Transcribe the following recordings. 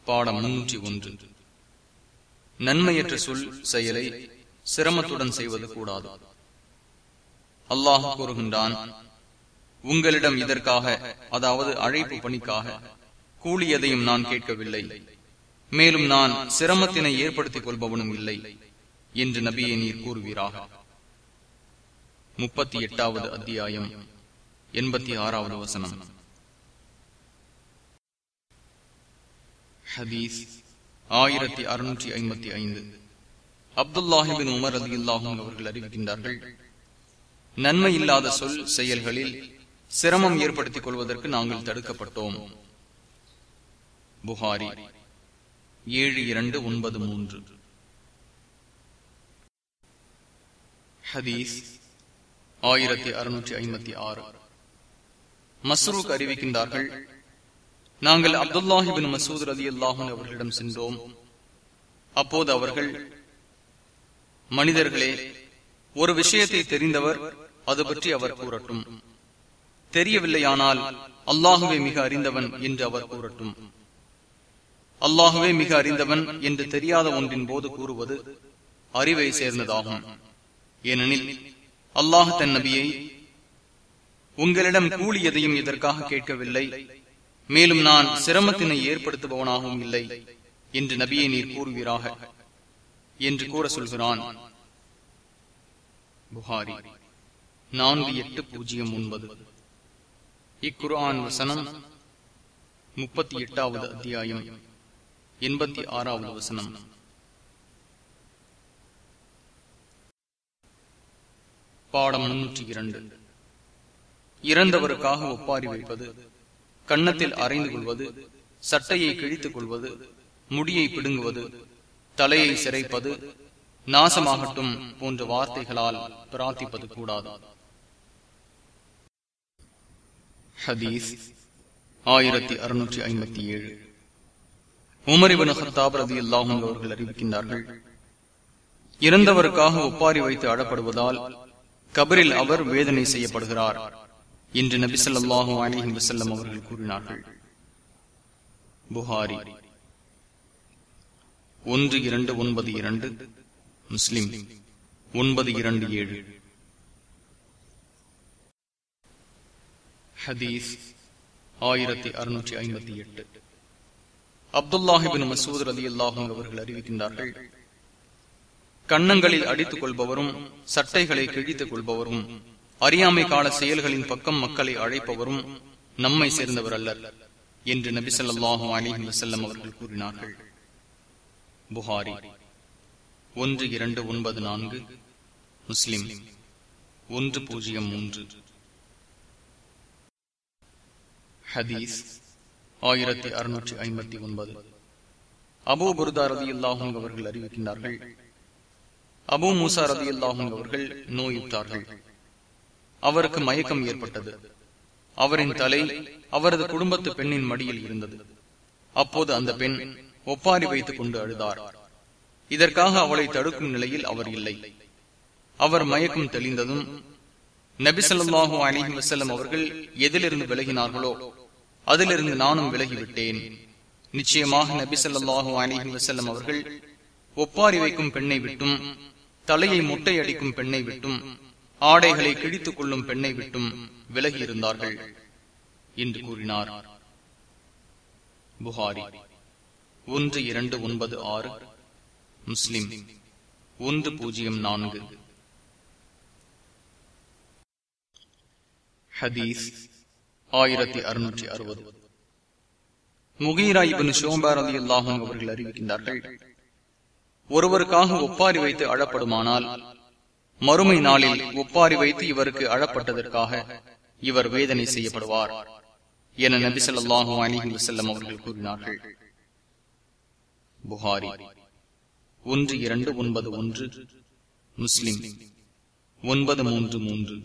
பாடம் முன்னூற்றி ஒன்று நன்மையற்ற சொல் செயலை சிரமத்துடன் செய்வது கூடாது அல்லாஹ் கூறுகின்றான் உங்களிடம் இதற்காக அதாவது அழைப்பு பணிக்காக கூலி எதையும் நான் கேட்கவில்லை மேலும் நான் சிரமத்தினை ஏற்படுத்திக் கொள்பவனும் இல்லை என்று நபியை நீர் கூறுவீராக முப்பத்தி எட்டாவது அத்தியாயம் எண்பத்தி ஆறாவது வசனம் ஹதீஸ் ஆயிரத்தி அறுநூற்றி ஐம்பத்தி ஐந்து அப்துல்லாஹிபின் உமர் அலி அல்லாஹும் அவர்கள் அறிவிக்கின்றார்கள் நன்மை இல்லாத சொல் செயல்களில் சிரமம் ஏற்படுத்திக் கொள்வதற்கு நாங்கள் தடுக்கப்பட்டோம் புகாரி ஏழு இரண்டு ஒன்பது மூன்று ஹதீஸ் ஆயிரத்தி அறுநூற்றி ஐம்பத்தி ஆறு மஸ்ரூக் அறிவிக்கின்றார்கள் நாங்கள் அப்துல்லாஹிபின் மசூத் ரதி அல்லாஹன் அவர்களிடம் சென்றோம் அப்போது அவர்கள் மனிதர்களே ஒரு விஷயத்தை தெரிந்தவர் அது பற்றி அவர் கூறட்டும் தெரியவில்லையானால் அல்லாஹுவே மிக அறிந்தவன் என்று அவர் கூறட்டும் அல்லாஹுவே மிக அறிந்தவன் என்று தெரியாத ஒன்றின் போது கூறுவது அறிவை சேர்ந்ததாகும் ஏனெனில் அல்லாஹ் தன் நபியை உங்களிடம் கூலி எதையும் இதற்காக கேட்கவில்லை மேலும் நான் சிரமத்தினை ஏற்படுத்துபவனாகவும் இல்லை என்று நபியை நீர் கூறுவீராக என்று கூற சொல்கிறான் புகாரி நான்கு எட்டு பூஜ்ஜியம் ஒன்பது இக்குர்ஆன் வசனம் முப்பத்தி எட்டாவது அத்தியாயம் எண்பத்தி ஆறாவது வசனம் பாடம் முன்னூற்றி இரண்டு இறந்தவருக்காக ஒப்பாரி வைப்பது கன்னத்தில் அரைந்து கொள்வது சட்டையை கிழித்துக் கொள்வது முடியை பிடுங்குவது தலையை சிரைப்பது நாசமாகட்டும் போன்ற வார்த்தைகளால் பிரார்த்திப்பது கூடாது ஹதீஸ் ஆயிரத்தி அறுநூற்றி ஐம்பத்தி ஏழு உமரிபன் ஹத்தாப் ரதி அல்லாஹும் அவர்கள் அறிவிக்கின்றார்கள் இறந்தவருக்காக ஒப்பாரி வைத்து அடப்படுவதால் கபரில் அவர் வேதனை செய்யப்படுகிறார் என்று நபி சொல்லாஹு அலிஹி வசல்லம் அவர்கள் கூறினார்கள் புகாரி ஒன்று இரண்டு ஒன்பது இரண்டு முஸ்லிம் ஒன்பது இரண்டு ஏழு ஹதீஸ் ஆயிரத்தி அறுநூற்றி ஐம்பத்தி எட்டு அப்துல்லாஹிபின் மசூத் அலி அல்லாஹும் அவர்கள் அறிவிக்கின்றார்கள் கன்னங்களில் அடித்துக் கொள்பவரும் சட்டைகளை கிழித்துக் கொள்பவரும் அறியாமை கால செயல்களின் பக்கம் மக்களை அழைப்பவரும் நம்மை சேர்ந்தவர் அல்லர் என்று நபி சொல்லாஹு அலிஹி வசல்லம் அவர்கள் கூறினார்கள் புகாரி ஒன்று இரண்டு ஒன்பது நான்கு முஸ்லிம் ஒன்று பூஜ்ஜியம் மூன்று ஹதீஸ் ஆயிரத்தி அறுநூற்றி ஐம்பத்தி ஒன்பது அபு புர்தா ரதி அல்லாஹும் அவர்கள் அறிவிக்கின்றார்கள் அபு மூசா ரதி அல்லாஹும் அவர்கள் நோயுற்றார்கள் அவருக்கு மயக்கம் ஏற்பட்டது அவரின் தலை அவரது குடும்பத்து பெண்ணின் மடியில் இருந்தது அப்போது அந்த பெண் ஒப்பாரி வைத்துக் கொண்டு அழுதார் இதற்காக அவளை தடுக்கும் நிலையில் அவர் இல்லை அவர் மயக்கம் தெளிந்ததும் நபிசல்லாஹூ அலிஹி வசல்லம் அவர்கள் எதிலிருந்து விலகினார்களோ அதிலிருந்து நானும் விலகிவிட்டேன் நிச்சயமாக நபிசல்லாஹூ அலிஹி வசல்லம் அவர்கள் ஒப்பாரி வைக்கும் பெண்ணை விட்டும் தலையை முட்டை அடிக்கும் பெண்ணை விட்டும் ஆடைகளை கிழித்துக் கொள்ளும் பெண்ணை விட்டும் விலகி இருந்தார்கள் என்று கூறினார் புகாரி ஒன்று இரண்டு ஒன்பது ஆறு முஸ்லிம் ஒன்று பூஜ்ஜியம் நான்கு ஹதீஸ் ஆயிரத்தி அறுநூற்றி அறுபது முகீரா இபின் ஷோபார் அலி அல்லாஹும் அவர்கள் அறிவிக்கின்றார்கள் ஒருவருக்காக ஒப்பாரி வைத்து அழப்படுமானால் மறுமை நாளில் ஒப்பாரி வைத்து இவருக்கு அழப்பட்டதற்காக இவர் வேதனை செய்யப்படுவார் என நபி சொல்லாஹு அலிஹி வசல்லம் அவர்கள் கூறினார்கள் புகாரி ஒன்று இரண்டு ஒன்பது ஒன்று முஸ்லிம் ஒன்பது மூன்று மூன்று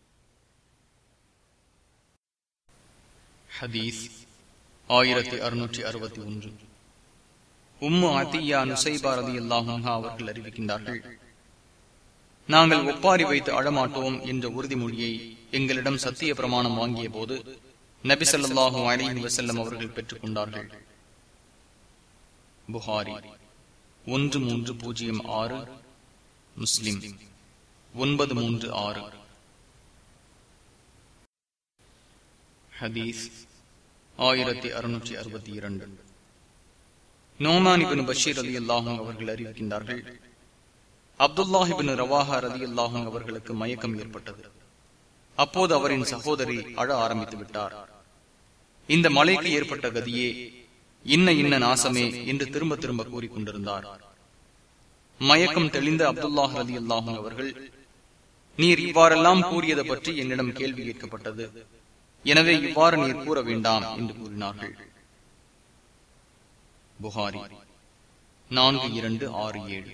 ஹதீஸ் ஆயிரத்தி அறுநூற்றி அறுபத்தி ஒன்று உம்மு அத்தியா நுசைபா ரதி அல்லாஹா அவர்கள் அறிவிக்கின்றார்கள் நாங்கள் ஒப்பாரி வைத்து அழமாட்டோம் என்ற உறுதிமொழியை எங்களிடம் சத்திய பிரமாணம் வாங்கிய போது நபி ஸல்லல்லாஹு அலைஹி வஸல்லம் அவர்கள் பெற்றுக் கொண்டார்கள் புகாரி ஒன்று மூன்று பூஜ்ஜியம் ஆறு முஸ்லிம் ஒன்பது மூன்று ஆறு ஹதீஸ் ஆயிரத்தி அறுநூற்றி அறுபத்தி இரண்டு நோமானிபின் பஷீர் அலி அல்லாஹும் அவர்கள் அறிவிக்கின்றார்கள் அப்துல்லாஹிபின் ரவாஹா ரதி அல்லாஹும் அவர்களுக்கு மயக்கம் ஏற்பட்டது அப்போது அவரின் சகோதரி அழ ஆரம்பித்து விட்டார் இந்த மலைக்கு ஏற்பட்ட கதியே இன்ன இன்ன நாசமே என்று திரும்ப திரும்ப கூறிக்கொண்டிருந்தார் மயக்கம் தெளிந்த அப்துல்லாஹ் ரதி அல்லாஹும் அவர்கள் நீர் இவ்வாறெல்லாம் கூறியது பற்றி என்னிடம் கேள்வி கேட்கப்பட்டது எனவே இவ்வாறு நீர் கூற வேண்டாம் என்று கூறினார்கள் புகாரி நான்கு இரண்டு ஆறு ஏழு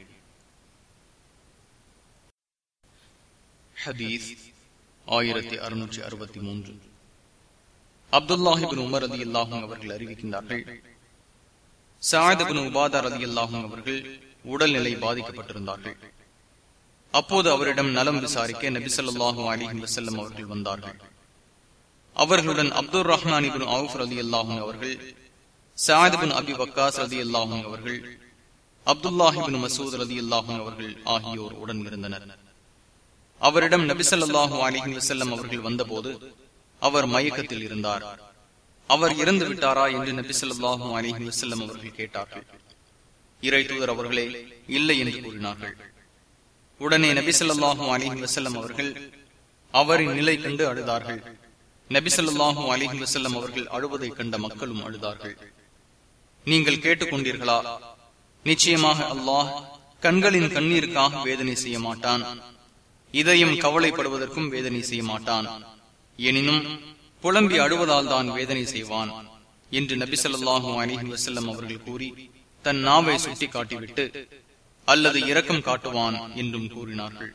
ஹதீஸ் ஆயிரத்தி அறுநூற்றி அறுபத்தி மூன்று அப்துல்லாஹிபின் உமர் ரதி அல்லாஹும் அவர்கள் அறிவிக்கின்றார்கள் சாயதபின் உபாதா ரதி அல்லாஹும் அவர்கள் உடல்நிலை பாதிக்கப்பட்டிருந்தார்கள் அப்போது அவரிடம் நலம் விசாரிக்க நபிசல்லாஹு அலிஹி வசல்லம் அவர்கள் வந்தார்கள் அவர்களுடன் அப்துல் ரஹ்மான் இபின் அவுஃப் ரதி அல்லாஹும் அவர்கள் சாயதபின் அபி வக்காஸ் ரதி அல்லாஹும் அவர்கள் அப்துல்லாஹிபின் மசூத் ரதி அல்லாஹும் அவர்கள் ஆகியோர் உடன் இருந்தனர் அவரிடம் நபிசல்லாஹு அலிஹி வசல்லம் அவர்கள் வந்தபோது அவர் மயக்கத்தில் இருந்தார் அவர் இறந்து விட்டாரா என்று நபிசல்லாஹு அலிஹி வசல்லம் அவர்கள் கேட்டார்கள் இறை தூதர் அவர்களே இல்லை என்று கூறினார்கள் உடனே நபிசல்லாஹு அலிஹி வசல்லம் அவர்கள் அவரின் நிலை கண்டு அழுதார்கள் நபிசல்லாஹு அலிஹி வசல்லம் அவர்கள் அழுவதை கண்ட மக்களும் அழுதார்கள் நீங்கள் கேட்டுக்கொண்டீர்களா நிச்சயமாக அல்லாஹ் கண்களின் கண்ணீருக்காக வேதனை செய்ய மாட்டான் இதயம் கவலைப்படுவதற்கும் வேதனை செய்ய மாட்டான் எனினும் புலம்பி அழுவதால் தான் வேதனை செய்வான் என்று நபிசல்லாஹு அலிஹி வசல்லம் அவர்கள் கூறி தன் நாவை சுட்டி காட்டிவிட்டு அல்லது இரக்கம் காட்டுவான் என்றும் கூறினார்கள்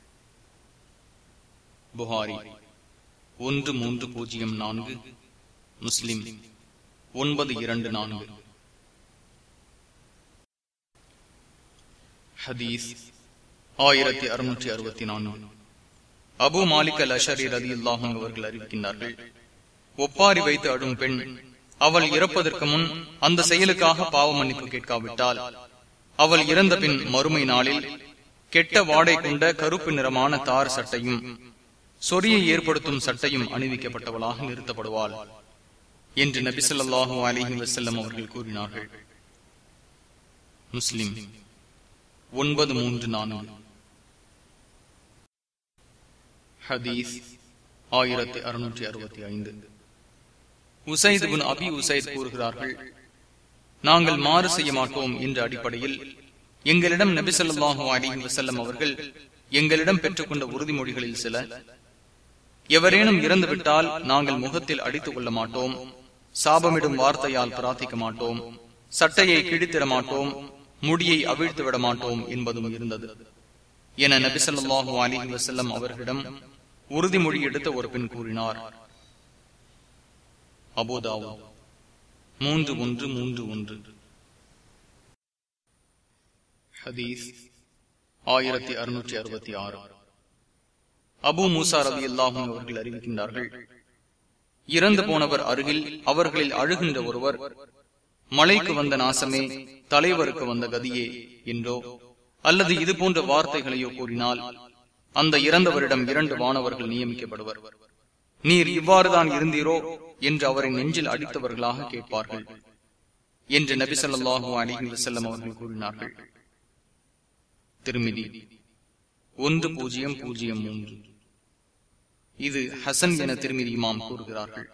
புகாரி ஒன்று மூன்று பூஜ்ஜியம் நான்கு முஸ்லிம் ஒன்பது இரண்டு நான்கு ஹதீஸ் ஆயிரத்தி அறுநூற்றி அறுபத்தி நான்கு அபு மாலிக் அல் அஷரி ரதி அல்லாஹும் அவர்கள் அறிவிக்கின்றார்கள் ஒப்பாரி வைத்து அழும் பெண் அவள் இறப்பதற்கு முன் அந்த செயலுக்காக பாவ மன்னிப்பு கேட்காவிட்டால் அவள் இறந்த பின் மறுமை நாளில் கெட்ட வாடை கொண்ட கருப்பு நிறமான தார் சட்டையும் சொரியை ஏற்படுத்தும் சட்டையும் அணிவிக்கப்பட்டவளாக நிறுத்தப்படுவாள் என்று நபிசல்லாஹு அலிஹி வசல்லம் அவர்கள் கூறினார்கள் முஸ்லிம் ஒன்பது மூன்று நான்கு ஹதீஸ் ஆயிரத்தி அறுநூற்றி அறுபத்தி ஐந்து உசைத் குன் அபி உசைத் கூறுகிறார்கள் நாங்கள் மாறு செய்ய மாட்டோம் என்ற அடிப்படையில் எங்களிடம் நபிசல்லாஹு அலிஹி வசல்லம் அவர்கள் எங்களிடம் பெற்றுக்கொண்ட உறுதிமொழிகளில் சில எவரேனும் இறந்துவிட்டால் நாங்கள் முகத்தில் அடித்துக் கொள்ள மாட்டோம் சாபமிடும் வார்த்தையால் பிரார்த்திக்க மாட்டோம் சட்டையை கிழித்திட மாட்டோம் முடியை அவிழ்த்து விட மாட்டோம் என்பதும் இருந்தது என நபிசல்லாஹு அலிஹி வசல்லம் அவர்களிடம் உறுதிமொழி எடுத்த ஒரு பெண் கூறினார் அபோதாவோ மூன்று ஒன்று மூன்று ஒன்று ஹதீஸ் ஆயிரத்தி அறுநூற்றி அறுபத்தி ஆறு அபு மூசா ரவி அல்லாஹும் அவர்கள் அறிவிக்கின்றார்கள் இறந்து போனவர் அருகில் அவர்களில் அழுகின்ற ஒருவர் மலைக்கு வந்த நாசமே தலைவருக்கு வந்த கதியே என்றோ அல்லது இது போன்ற வார்த்தைகளையோ கூறினால் அந்த இறந்தவரிடம் இரண்டு வானவர்கள் நியமிக்கப்படுவர் நீர் இவ்வாறுதான் இருந்தீரோ என்று அவரின் நெஞ்சில் அடித்தவர்களாக கேட்பார்கள் என்று நபி சொல்லாஹு அலிஹி வசல்லம் அவர்கள் கூறினார்கள் திருமிதி ஒன்று பூஜ்ஜியம் பூஜ்ஜியம் மூன்று இது ஹசன் என திருமிதி இமாம் கூறுகிறார்கள்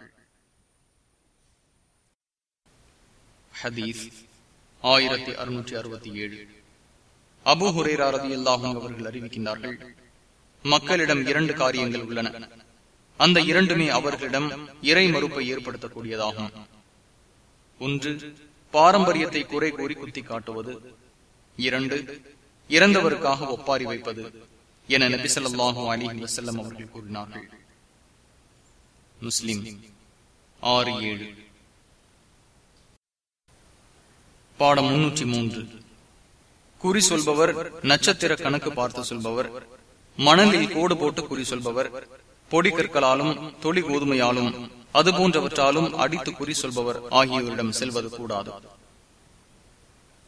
ஹதீஸ் ஆயிரத்தி அறுநூற்றி அறுபத்தி ஏழு அபு ஹுரேரா ரதி அல்லாஹும் அவர்கள் அறிவிக்கின்றார்கள் மக்களிடம் இரண்டு காரியங்கள் உள்ளன அந்த இரண்டுமே அவர்களிடம் இறை மறுப்பை ஏற்படுத்தக்கூடியதாகும் ஒன்று பாரம்பரியத்தை குறை கூறி குத்தி காட்டுவது இரண்டு இறந்தவருக்காக ஒப்பாரி வைப்பது என நபிசல்லாஹு அலிஹி வசல்லம் அவர்கள் கூறினார்கள் முஸ்லிம் ஆறு ஏழு பாடம் முன்னூற்றி மூன்று குறி சொல்பவர் நட்சத்திர கணக்கு பார்த்து சொல்பவர் மணலில் கோடு போட்டு குறி சொல்பவர் பொடி கற்களாலும் தொழி கோதுமையாலும் அது போன்றவற்றாலும் அடித்து குறி சொல்பவர் ஆகியோரிடம் செல்வது கூடாது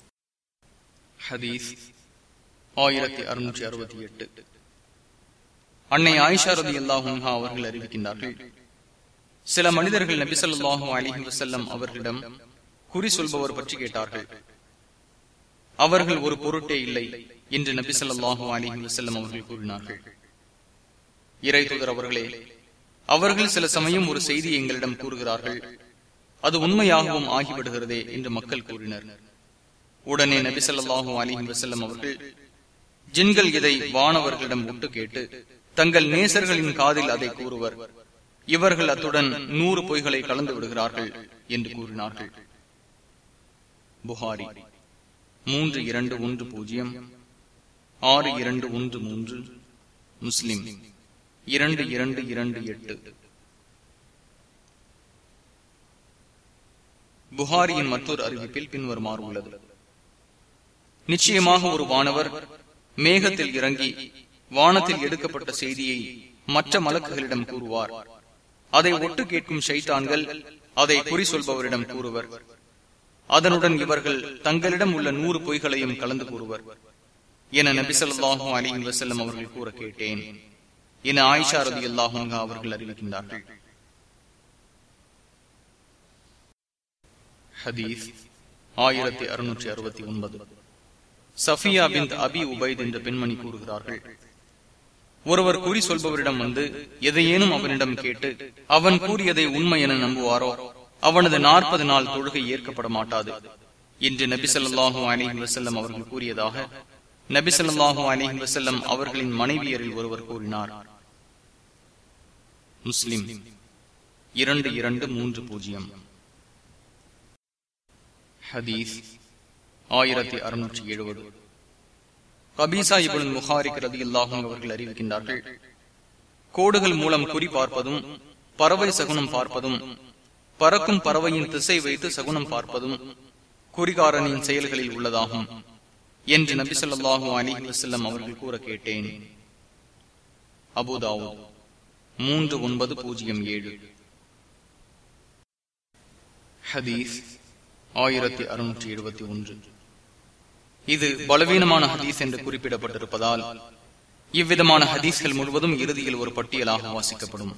ஹதீஸ் ஆயிரத்தி அறுநூற்றி அறுபத்தி எட்டு அன்னை ஆயிஷா ரதி அல்லாஹா அவர்கள் அறிவிக்கின்றார்கள் சில மனிதர்கள் நபிசல்லாஹு அலிஹி வசல்லம் அவர்களிடம் குறி சொல்பவர் பற்றி கேட்டார்கள் அவர்கள் ஒரு பொருட்டே இல்லை என்று நபிசல்லாஹு அலிஹி வசல்லம் அவர்கள் கூறினார்கள் இறை தூதர் அவர்களே அவர்கள் சில சமயம் ஒரு செய்தி எங்களிடம் கூறுகிறார்கள் அது உண்மையாகவும் ஆகிவிடுகிறதே என்று மக்கள் கூறினர் உடனே நபிசல்லாஹு அலிஹி வசல்லம் அவர்கள் ஜின்கள் இதை வானவர்களிடம் விட்டு கேட்டு தங்கள் நேசர்களின் காதில் அதை கூறுவர் இவர்கள் அத்துடன் நூறு பொய்களை கலந்து விடுகிறார்கள் என்று கூறினார்கள் புகாரி மூன்று இரண்டு ஒன்று பூஜ்ஜியம் ஆறு இரண்டு ஒன்று மூன்று முஸ்லிம் இரண்டு இரண்டு இரண்டு எட்டு புகாரியின் மற்றொரு அறிவிப்பில் பின்வருமாறு உள்ளது நிச்சயமாக ஒரு வானவர் மேகத்தில் இறங்கி வானத்தில் எடுக்கப்பட்ட செய்தியை மற்ற மலக்குகளிடம் கூறுவார் அதை ஒட்டு கேட்கும் ஷைத்தான்கள் அதை குறி சொல்பவரிடம் கூறுவர் அதனுடன் இவர்கள் தங்களிடம் உள்ள நூறு பொய்களையும் கலந்து கூறுவர் என நபிசல்லாஹு அலி வசல்லம் அவர்கள் கூற கேட்டேன் என ஆயிஷா ரதி அல்லாஹுங்க அவர்கள் அறிவிக்கின்றார்கள் ஹதீஸ் ஆயிரத்தி அறுநூற்றி அறுபத்தி ஒன்பது சஃபியா பின் அபி உபைத் என்ற பெண்மணி கூறுகிறார்கள் ஒருவர் குறி சொல்பவரிடம் வந்து எதையேனும் அவனிடம் கேட்டு அவன் கூறியதை உண்மை என நம்புவாரோ அவனது நாற்பது நாள் தொழுகை ஏற்கப்பட மாட்டாது என்று நபிசல்லாஹு அலிஹி வசல்லம் அவர்கள் கூறியதாக நபிசல்லாஹு அலிஹி வசல்லம் அவர்களின் மனைவியரில் ஒருவர் கூறினார் முஸ்லிம் இரண்டு இரண்டு மூன்று பூஜ்ஜியம் ஹதீஸ் ஆயிரத்தி அறுநூற்றி எழுபது கபீசா இபுல் முஹாரிக் ரதி அல்லாஹும் அவர்கள் அறிவிக்கின்றார்கள் கோடுகள் மூலம் குறி பார்ப்பதும் பறவை சகுனம் பார்ப்பதும் பறக்கும் பறவையின் திசை வைத்து சகுனம் பார்ப்பதும் குறிகாரனின் செயல்களில் உள்ளதாகும் என்று நபி சொல்லாஹு அலி வசல்லம் அவர்கள் கூற கேட்டேன் அபுதாவு மூன்று ஒன்பது பூஜ்ஜியம் ஏழு ஹதீஸ் ஆயிரத்தி அறுநூற்றி எழுபத்தி ஒன்று இது பலவீனமான ஹதீஸ் என்று குறிப்பிடப்பட்டிருப்பதால் இவ்விதமான ஹதீஸ்கள் முழுவதும் இறுதியில் ஒரு பட்டியலாக வாசிக்கப்படும்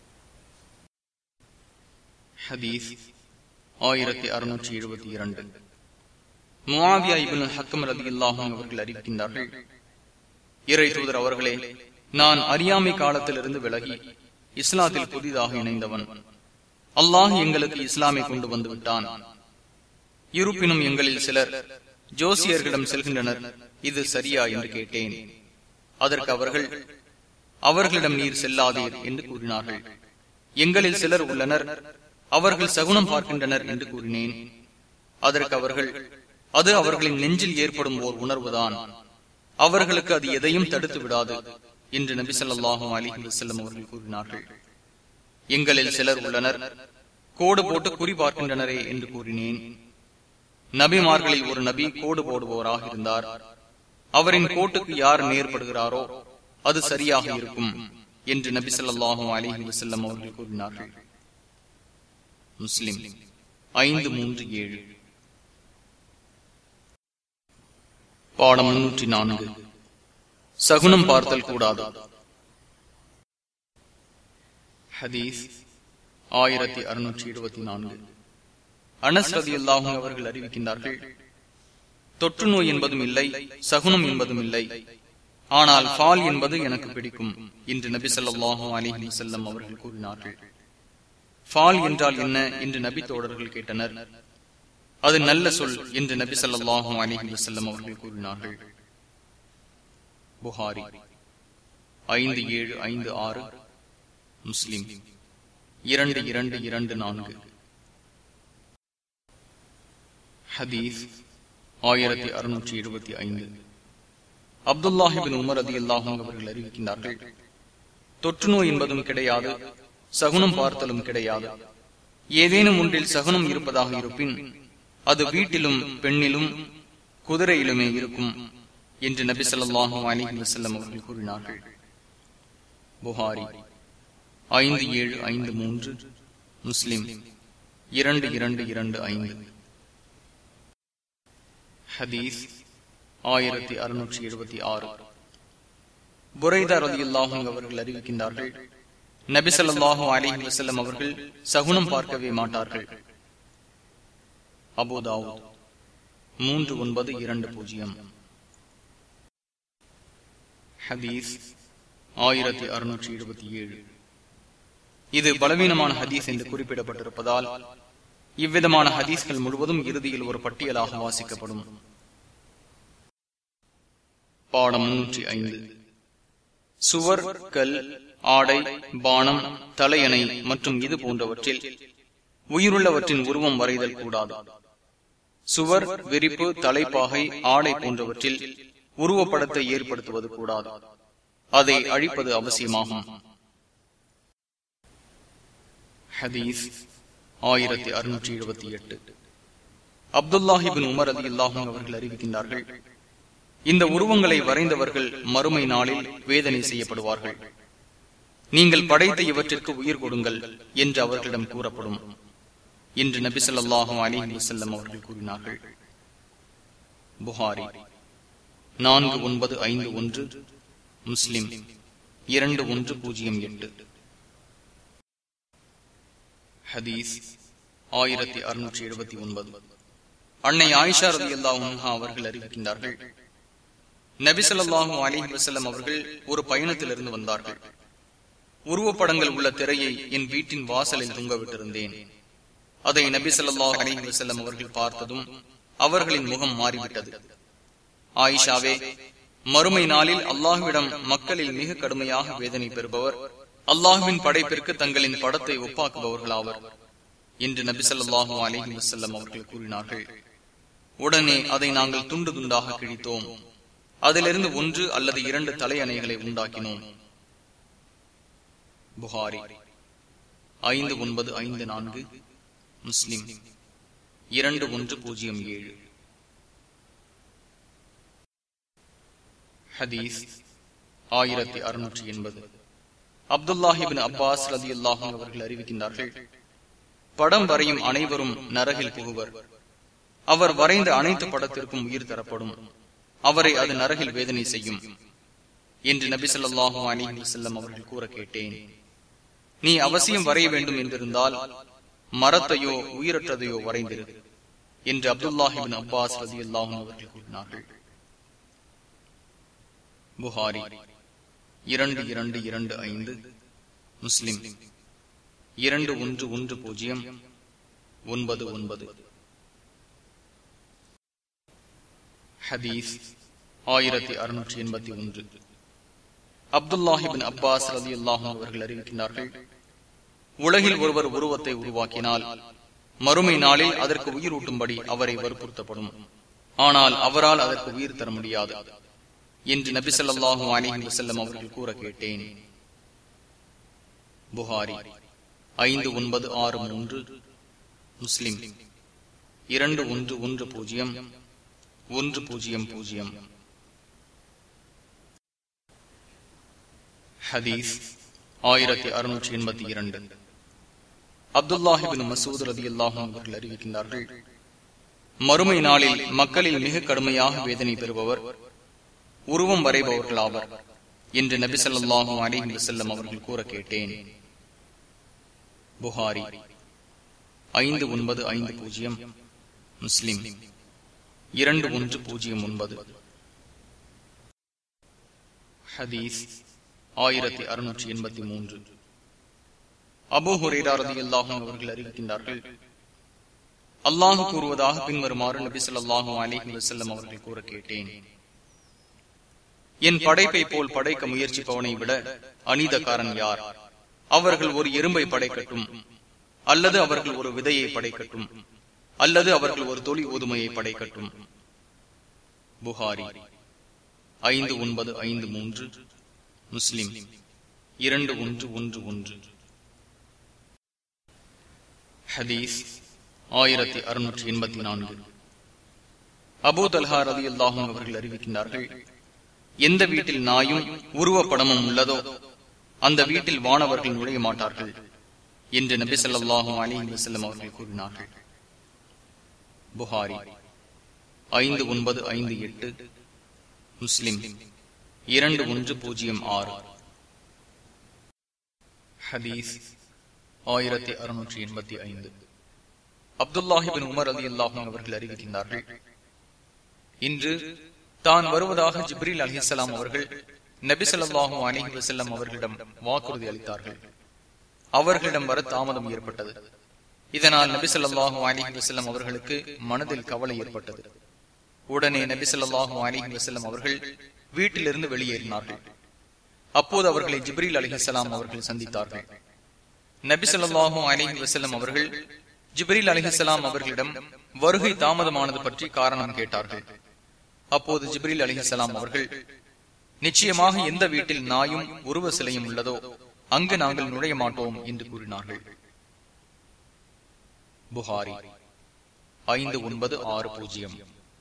ஹதீஸ் ஆயிரத்தி அறுநூற்றி எழுபத்தி இரண்டு முவாவியா இபின் ஹக்கம் ரதி அல்லாஹும் அவர்கள் அறிவிக்கின்றார்கள் இறை தூதர் அவர்களே நான் அறியாமை காலத்திலிருந்து விலகி இஸ்லாத்தில் புதிதாக இணைந்தவன் அல்லாஹ் எங்களுக்கு இஸ்லாமை கொண்டு வந்து விட்டான் இருப்பினும் எங்களில் சிலர் ஜோசியர்களிடம் செல்கின்றனர் இது சரியா என்று கேட்டேன் அதற்கு அவர்கள் அவர்களிடம் நீர் செல்லாதீர் என்று கூறினார்கள் எங்களில் சிலர் உள்ளனர் அவர்கள் சகுனம் பார்க்கின்றனர் என்று கூறினேன் அதற்கு அவர்கள் அது அவர்களின் நெஞ்சில் ஏற்படும் ஓர் உணர்வுதான் அவர்களுக்கு அது எதையும் தடுத்து விடாது என்று நபி சொல்லாஹும் அலி வசல்லம் அவர்கள் கூறினார்கள் எங்களில் சிலர் உள்ளனர் கோடு போட்டு குறி பார்க்கின்றனரே என்று கூறினேன் நபிமார்களில் ஒரு நபி கோடு போடுபவராக இருந்தார் அவரின் கோட்டுக்கு யார் நேர்படுகிறாரோ அது சரியாக இருக்கும் என்று நபி சொல்லாஹும் அலிஹி வசல்லம் அவர்கள் கூறினார்கள் முஸ்லிம் ஐந்து மூன்று ஏழு பாடம் முன்னூற்றி நான்கு சகுனம் பார்த்தல் கூடாது ஹதீஸ் ஆயிரத்தி அறுநூற்றி இருபத்தி நான்கு அனஸ் ரதி அல்லாஹும் அவர்கள் அறிவிக்கின்றார்கள் தொற்று நோய் என்பதும் இல்லை சகுனம் என்பதும் இல்லை ஆனால் பால் என்பது எனக்கு பிடிக்கும் என்று நபி சொல்லாஹும் அலிஹி செல்லம் அவர்கள் கூறினார்கள் பால் என்றால் என்ன என்று நபி தோழர்கள் கேட்டனர் அது நல்ல சொல் என்று நபி சொல்லாஹும் அலிஹி வசல்லம் அவர்கள் கூறினார்கள் புகாரி ஐந்து ஏழு ஐந்து ஆறு முஸ்லிம் இரண்டு இரண்டு இரண்டு நான்கு ஹதீஸ் ஆயிரத்தி அறுநூற்றி எழுபத்தி ஐந்து அப்துல்லாஹிபின் உமர் அதி அல்லாஹும் அவர்கள் அறிவிக்கின்றார்கள் தொற்று நோய் என்பதும் கிடையாது சகுனம் பார்த்தலும் கிடையாது ஏதேனும் ஒன்றில் சகுனம் இருப்பதாக இருப்பின் அது வீட்டிலும் பெண்ணிலும் குதிரையிலுமே இருக்கும் என்று நபி சொல்லாஹு அலிஹி வசல்லம் அவர்கள் கூறினார்கள் புகாரி ஐந்து ஏழு ஐந்து மூன்று முஸ்லிம் இரண்டு இரண்டு இரண்டு ஐந்து ஹதீஸ் ஆயிரத்தி அறுநூற்றி எழுபத்தி ஆறு புரைதா ரதி அல்லாஹும் அவர்கள் அறிவிக்கின்றார்கள் நபிசல்லாஹூ அலிஹி வசல்லம் அவர்கள் சகுனம் பார்க்கவே மாட்டார்கள் அபுதாவு மூன்று ஒன்பது இரண்டு பூஜ்ஜியம் ஹதீஸ் ஆயிரத்தி அறுநூற்றி எழுபத்தி ஏழு இது பலவீனமான ஹதீஸ் என்று குறிப்பிடப்பட்டிருப்பதால் இவ்விதமான ஹதீஸ்கள் முழுவதும் இறுதியில் ஒரு பட்டியலாக வாசிக்கப்படும் பாடம் முன்னூற்றி ஐந்து சுவர் கல் ஆடை பானம் தலையணை மற்றும் இது போன்றவற்றில் உயிருள்ளவற்றின் உருவம் வரைதல் கூடாது சுவர் விரிப்பு தலைப்பாகை ஆடை போன்றவற்றில் உருவப்படத்தை ஏற்படுத்துவது கூடாது அதை அழிப்பது அவசியமாகும் ஹதீஸ் ஆயிரத்தி அறுநூற்றி எழுபத்தி எட்டு அப்துல்லாஹிபின் உமர் அலி அல்லாஹும் அவர்கள் அறிவிக்கின்றார்கள் இந்த உருவங்களை வரைந்தவர்கள் மறுமை நாளில் வேதனை செய்யப்படுவார்கள் நீங்கள் படைத்த இவற்றிற்கு உயிர் கொடுங்கள் என்று அவர்களிடம் கூறப்படும் என்று நபி சொல்லாஹும் அலி வசல்லம் அவர்கள் கூறினார்கள் புகாரி நான்கு ஒன்பது ஐந்து ஒன்று முஸ்லிம் இரண்டு ஒன்று பூஜ்ஜியம் எட்டு ஹதீஸ் ஆயிரத்தி அறுநூற்றி எழுபத்தி ஒன்பது அன்னை ஆயிஷா ரதி அல்லாஹா அவர்கள் அறிவிக்கின்றார்கள் நபிசல்லாஹூ அலிஹி வசல்லம் அவர்கள் ஒரு பயணத்திலிருந்து வந்தார்கள் உருவப்படங்கள் உள்ள திரையை என் வீட்டின் வாசலில் தொங்கவிட்டிருந்தேன் அதை நபி சொல்லாஹ் அலிஹி வசல்லம் அவர்கள் பார்த்ததும் அவர்களின் முகம் மாறிவிட்டது ஆயிஷாவே மறுமை நாளில் அல்லாஹுவிடம் மக்களில் மிக கடுமையாக வேதனை பெறுபவர் அல்லாஹுவின் படைப்பிற்கு தங்களின் படத்தை ஒப்பாக்குபவர்களாவர் என்று நபி சொல்லாஹூ அலிஹி வசல்லம் அவர்கள் கூறினார்கள் உடனே அதை நாங்கள் துண்டு துண்டாக கிழித்தோம் அதிலிருந்து ஒன்று அல்லது இரண்டு தலையணைகளை உண்டாக்கினோம் புகாரி ஐந்து ஒன்பது ஐந்து நான்கு முஸ்லிம் இரண்டு ஒன்று பூஜ்ஜியம் ஏழு ஹதீஸ் ஆயிரத்தி அறுநூற்றி எண்பது அப்துல்லாஹிபின் அப்பாஸ் ரதி அல்லாஹும் அவர்கள் அறிவிக்கின்றார்கள் படம் வரையும் அனைவரும் நரகில் புகுவர் அவர் வரைந்த அனைத்து படத்திற்கும் உயிர் தரப்படும் அவரை அது நரகில் வேதனை செய்யும் என்று நபி சொல்லாஹு அலி செல்லம் அவர்கள் கூற கேட்டேன் நீ அவசியம் வரைய வேண்டும் என்றிருந்தால் மரத்தையோ உயிரற்றதையோ வரைந்திரு என்று அப்துல்லாஹிபின் அப்பாஸ் ரதி அல்லாஹும் அவர்கள் கூறினார்கள் புகாரி இரண்டு இரண்டு இரண்டு ஐந்து முஸ்லிம் இரண்டு ஒன்று ஒன்று பூஜ்ஜியம் ஒன்பது ஒன்பது ஹதீஸ் ஆயிரத்தி அறுநூற்றி எண்பத்தி ஒன்று அப்துல்லாஹிபின் அப்பாஸ் ரதி அல்லாஹும் அவர்கள் அறிவிக்கின்றார்கள் உலகில் ஒருவர் உருவத்தை உருவாக்கினால் மறுமை நாளில் அதற்கு உயிர் ஊட்டும்படி அவரை வற்புறுத்தப்படும் ஆனால் அவரால் அதற்கு உயிர் தர முடியாது என்று நபி சொல்லாஹு அலிஹி வசல்லம் அவர்கள் கூற கேட்டேன் புகாரி ஐந்து ஒன்பது ஆறு மூன்று முஸ்லிம் இரண்டு ஒன்று ஒன்று பூஜ்ஜியம் ஒன்று பூஜ்ஜியம் பூஜ்ஜியம் ஹதீஸ் ஆயிரத்தி அறுநூற்றி எண்பத்தி இரண்டு அப்துல்லாஹிபின் மசூத் ரதி அல்லாஹும் அவர்கள் அறிவிக்கின்றார்கள் மறுமை நாளில் மக்களில் மிக கடுமையாக வேதனை பெறுபவர் உருவம் வரைபவர்கள் ஆவர் என்று நபி சொல்லாஹும் அலிஹி வசல்லம் அவர்கள் கூற கேட்டேன் புகாரி ஐந்து ஒன்பது ஐந்து பூஜ்ஜியம் முஸ்லிம் இரண்டு ஒன்று பூஜ்ஜியம் ஒன்பது ஹதீஸ் ஆயிரத்தி அறுநூற்றி எண்பத்தி மூன்று அபு ஹுரேரதி அல்லாஹும் அவர்கள் அறிவிக்கின்றார்கள் அல்லாஹு கூறுவதாக பின்வருமாறு நபி சொல்லாஹு அலிஹி வசல்லம் அவர்கள் கூற கேட்டேன் என் படைப்பை போல் படைக்க முயற்சிப்பவனை விட அநீதக்காரன் யார் அவர்கள் ஒரு எறும்பை படைக்கட்டும் அல்லது அவர்கள் ஒரு விதையை படைக்கட்டும் அல்லது அவர்கள் ஒரு தொழில் ஒதுமையை படைக்கட்டும் புகாரி ஐந்து ஒன்பது ஐந்து மூன்று முஸ்லிம் இரண்டு ஒன்று ஒன்று ஒன்று ஹதீஸ் ஆயிரத்தி அறுநூற்றி எண்பத்தி நான்கு அபூ தல்ஹா ரதி அல்லாஹும் அவர்கள் அறிவிக்கின்றார்கள் எந்த வீட்டில் நாயும் உருவப்படமும் உள்ளதோ அந்த வீட்டில் வானவர்கள் நுழைய மாட்டார்கள் என்று நபி சொல்லாஹும் அலி வசல்லம் அவர்கள் கூறினார்கள் புகாரி ஐந்து ஒன்பது ஐந்து எட்டு முஸ்லிம் இரண்டு ஒன்று பூஜ்ஜியம் ஆறு ஹதீஸ் ஆயிரத்தி அறுநூற்றி எண்பத்தி ஐந்து அப்துல்லாஹிபின் உமர் அலி அல்லாஹும் அவர்கள் அறிவிக்கின்றார்கள் இன்று தான் வருவதாக ஜிப்ரீல் அலிசலாம் அவர்கள் நபிசல்லாஹும் அலிஹி வசல்லம் அவர்களிடம் வாக்குறுதி அளித்தார்கள் அவர்களிடம் வர தாமதம் ஏற்பட்டது இதனால் நபிசல்லாஹும் அலிஹி வசல்லம் அவர்களுக்கு மனதில் கவலை ஏற்பட்டது உடனே நபிசல்லாஹும் அலிஹி வசல்லம் அவர்கள் வீட்டிலிருந்து வெளியேறினார்கள் அப்போது அவர்களை ஜிப்ரீல் அலிஹலாம் அவர்கள் சந்தித்தார்கள் நபிசல்லாஹும் அலிஹி வசல்லம் அவர்கள் ஜிப்ரீல் அலிஹலாம் அவர்களிடம் வருகை தாமதமானது பற்றி காரணம் கேட்டார்கள் அப்போது ஜிப்ரீல் அலிஹலாம் அவர்கள் நிச்சயமாக எந்த வீட்டில் நாயும் உருவ சிலையும் உள்ளதோ அங்கு நாங்கள் நுழைய மாட்டோம் என்று கூறினார்கள் புகாரி ஐந்து ஒன்பது ஆறு பூஜ்ஜியம்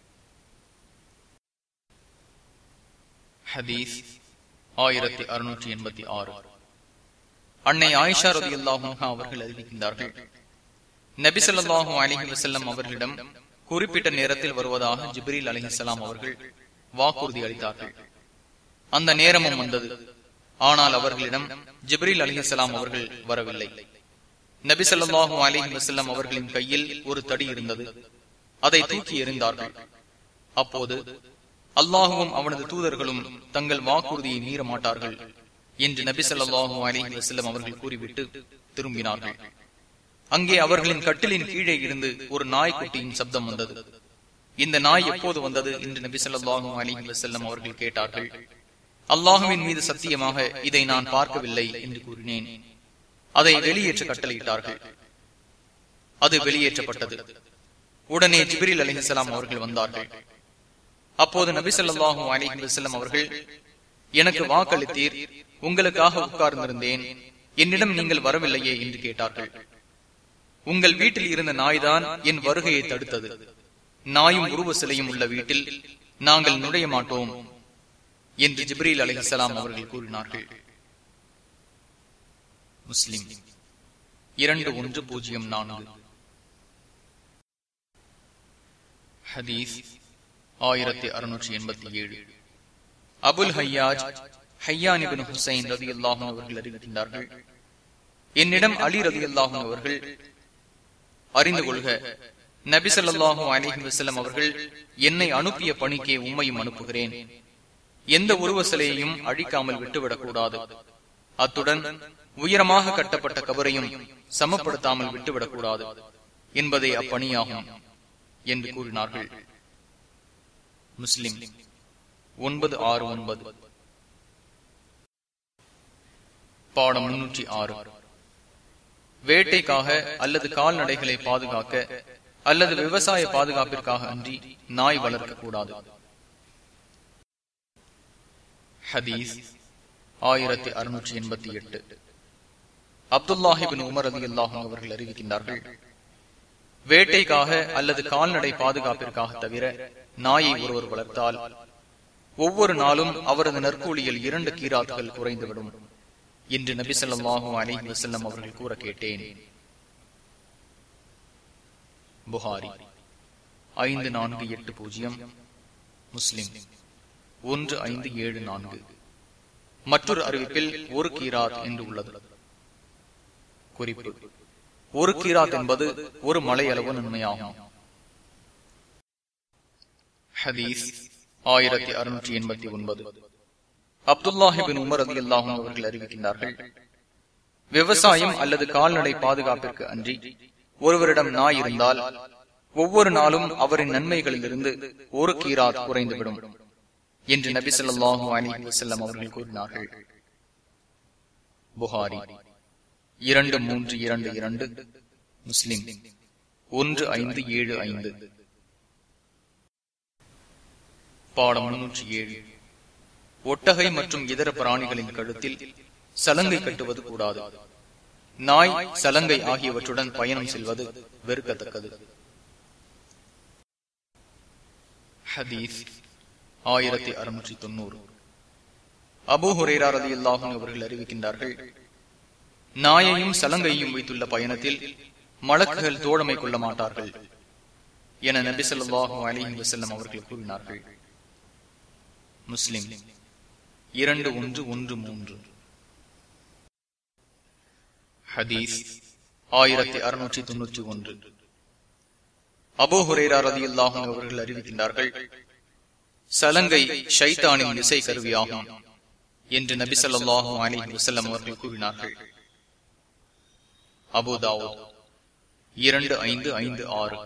ஹதீஸ் ஆயிரத்தி அறுநூற்றி எண்பத்தி ஆறு அன்னை ஆயிஷா ரதி அல்லாஹா அவர்கள் அறிவிக்கின்றார்கள் நபிசல்லாஹூ அலிஹி வசல்லம் அவர்களிடம் குறிப்பிட்ட நேரத்தில் வருவதாக ஜிப்ரீல் அலிஹலாம் அவர்கள் வாக்குறுதி அளித்தார்கள் அந்த நேரமும் வந்தது ஆனால் அவர்களிடம் ஜிப்ரீல் அலிஹலாம் அவர்கள் வரவில்லை நபிசல்லாஹூ அலிஹி வசல்லம் அவர்களின் கையில் ஒரு தடி இருந்தது அதை தூக்கி எறிந்தார்கள் அப்போது அல்லாஹுவும் அவனது தூதர்களும் தங்கள் வாக்குறுதியை மீற மாட்டார்கள் என்று நபி சொல்லாஹு அலிஹி வசல்லம் அவர்கள் கூறிவிட்டு திரும்பினார்கள் அங்கே அவர்களின் கட்டிலின் கீழே இருந்து ஒரு நாய்க்குட்டியின் சப்தம் வந்தது இந்த நாய் எப்போது வந்தது என்று நபி சொல்லாஹு அலிஹி வசல்லம் அவர்கள் கேட்டார்கள் அல்லாஹுவின் மீது சத்தியமாக இதை நான் பார்க்கவில்லை என்று கூறினேன் அதை வெளியேற்ற கட்டளையிட்டார்கள் அது வெளியேற்றப்பட்டது உடனே ஜிபிரில் அலிஹலாம் அவர்கள் வந்தார்கள் அப்போது நபி சொல்லாஹும் அலிஹி வசல்லம் அவர்கள் எனக்கு வாக்களித்தீர் உங்களுக்காக உட்கார்ந்திருந்தேன் என்னிடம் நீங்கள் வரவில்லையே என்று கேட்டார்கள் உங்கள் வீட்டில் இருந்த நாய்தான் என் வருகையை தடுத்தது நாயும் உருவ சிலையும் உள்ள வீட்டில் நாங்கள் நுழைய மாட்டோம் என்று ஜிப்ரீல் அலிஹலாம் அவர்கள் கூறினார்கள் முஸ்லிம் இரண்டு ஒன்று பூஜ்ஜியம் நான்கு ஹதீஸ் ஆயிரத்தி அறுநூற்றி எண்பத்தி ஏழு அபுல் ஹையாஜ் ஹையானிபின் ஹுசைன் ரதி அல்லாஹும் அவர்கள் அறிவிக்கின்றார்கள் என்னிடம் அலி ரதி அல்லாஹும் அவர்கள் அறிந்து கொள்க நபி சொல்லாஹும் அலிஹி வசல்லம் அவர்கள் என்னை அனுப்பிய பணிக்கே உண்மையும் அனுப்புகிறேன் எந்த உருவ சிலையையும் அழிக்காமல் விட்டுவிடக் கூடாது அத்துடன் உயரமாக கட்டப்பட்ட கபரையும் சமப்படுத்தாமல் விட்டுவிடக் கூடாது என்பதே அப்பணியாகும் என்று கூறினார்கள் முஸ்லிம் ஒன்பது ஆறு ஒன்பது பாடம் முன்னூற்றி ஆறு வேட்டைக்காக அல்லது கால்நடைகளை பாதுகாக்க அல்லது விவசாய பாதுகாப்பிற்காக அன்றி நாய் வளர்க்க கூடாது ஹதீஸ் ஆயிரத்தி அறுநூற்றி எண்பத்தி எட்டு அப்துல்லாஹிபின் உமர் அலி அல்லாஹும் அவர்கள் அறிவிக்கின்றார்கள் வேட்டைக்காக அல்லது கால்நடை பாதுகாப்பிற்காக தவிர நாயை ஒருவர் வளர்த்தால் ஒவ்வொரு நாளும் அவரது நற்கூலியில் இரண்டு கீராத்துகள் குறைந்துவிடும் என்று நபி சொல்லாஹு அலி வசல்லம் அவர்கள் கூற கேட்டேன் புகாரி ஐந்து நான்கு எட்டு பூஜ்ஜியம் முஸ்லிம் ஒன்று ஐந்து ஏழு நான்கு மற்றொரு அறிவிப்பில் ஒரு கீராத் என்று உள்ளது குறிப்பு ஒரு கீராத் என்பது ஒரு மலை அளவு நன்மையாகும் ஹதீஸ் ஆயிரத்தி அறுநூற்றி எண்பத்தி ஒன்பது அப்துல்லாஹிபின் உமர் அதி அல்லாஹும் அவர்கள் அறிவிக்கின்றார்கள் விவசாயம் அல்லது கால்நடை பாதுகாப்பிற்கு அன்றி ஒருவரிடம் நாய் இருந்தால் ஒவ்வொரு நாளும் அவரின் நன்மைகளிலிருந்து ஒரு கீராத் குறைந்துவிடும் என்று நபி சொல்லாஹு அலி வசல்லம் அவர்கள் கூறினார்கள் புகாரி இரண்டு மூன்று இரண்டு இரண்டு முஸ்லிம் ஒன்று ஐந்து ஏழு ஐந்து பாடம் முன்னூற்றி ஏழு ஒட்டகை மற்றும் இதர பிராணிகளின் கழுத்தில் சலங்கை கட்டுவது கூடாது நாய் சலங்கை ஆகியவற்றுடன் பயணம் செல்வது வெறுக்கத்தக்கது ஹதீஸ் ஆயிரத்தி அறுநூற்றி தொண்ணூறு அபு ஹுரேரார் அலி அல்லாஹும் அவர்கள் அறிவிக்கின்றார்கள் நாயையும் சலங்கையும் வைத்துள்ள பயணத்தில் மலக்குகள் தோழமை கொள்ள மாட்டார்கள் என நபி சொல்லாஹு அலிஹி வசல்லம் அவர்கள் கூறினார்கள் முஸ்லிம் இரண்டு ஒன்று ஒன்று மூன்று ஹதீஸ் ஆயிரத்தி அறுநூற்றி தொன்னூற்றி ஒன்று அபோ ஹுரேரா ரதி அல்லாஹும் அவர்கள் அறிவிக்கின்றார்கள் சலங்கை ஷைத்தானின் இசை கருவியாகும் என்று நபி சொல்லாஹும் அலி வசல்லம் அவர்கள் கூறினார்கள் அபுதாவோ இரண்டு ஐந்து ஐந்து ஆறு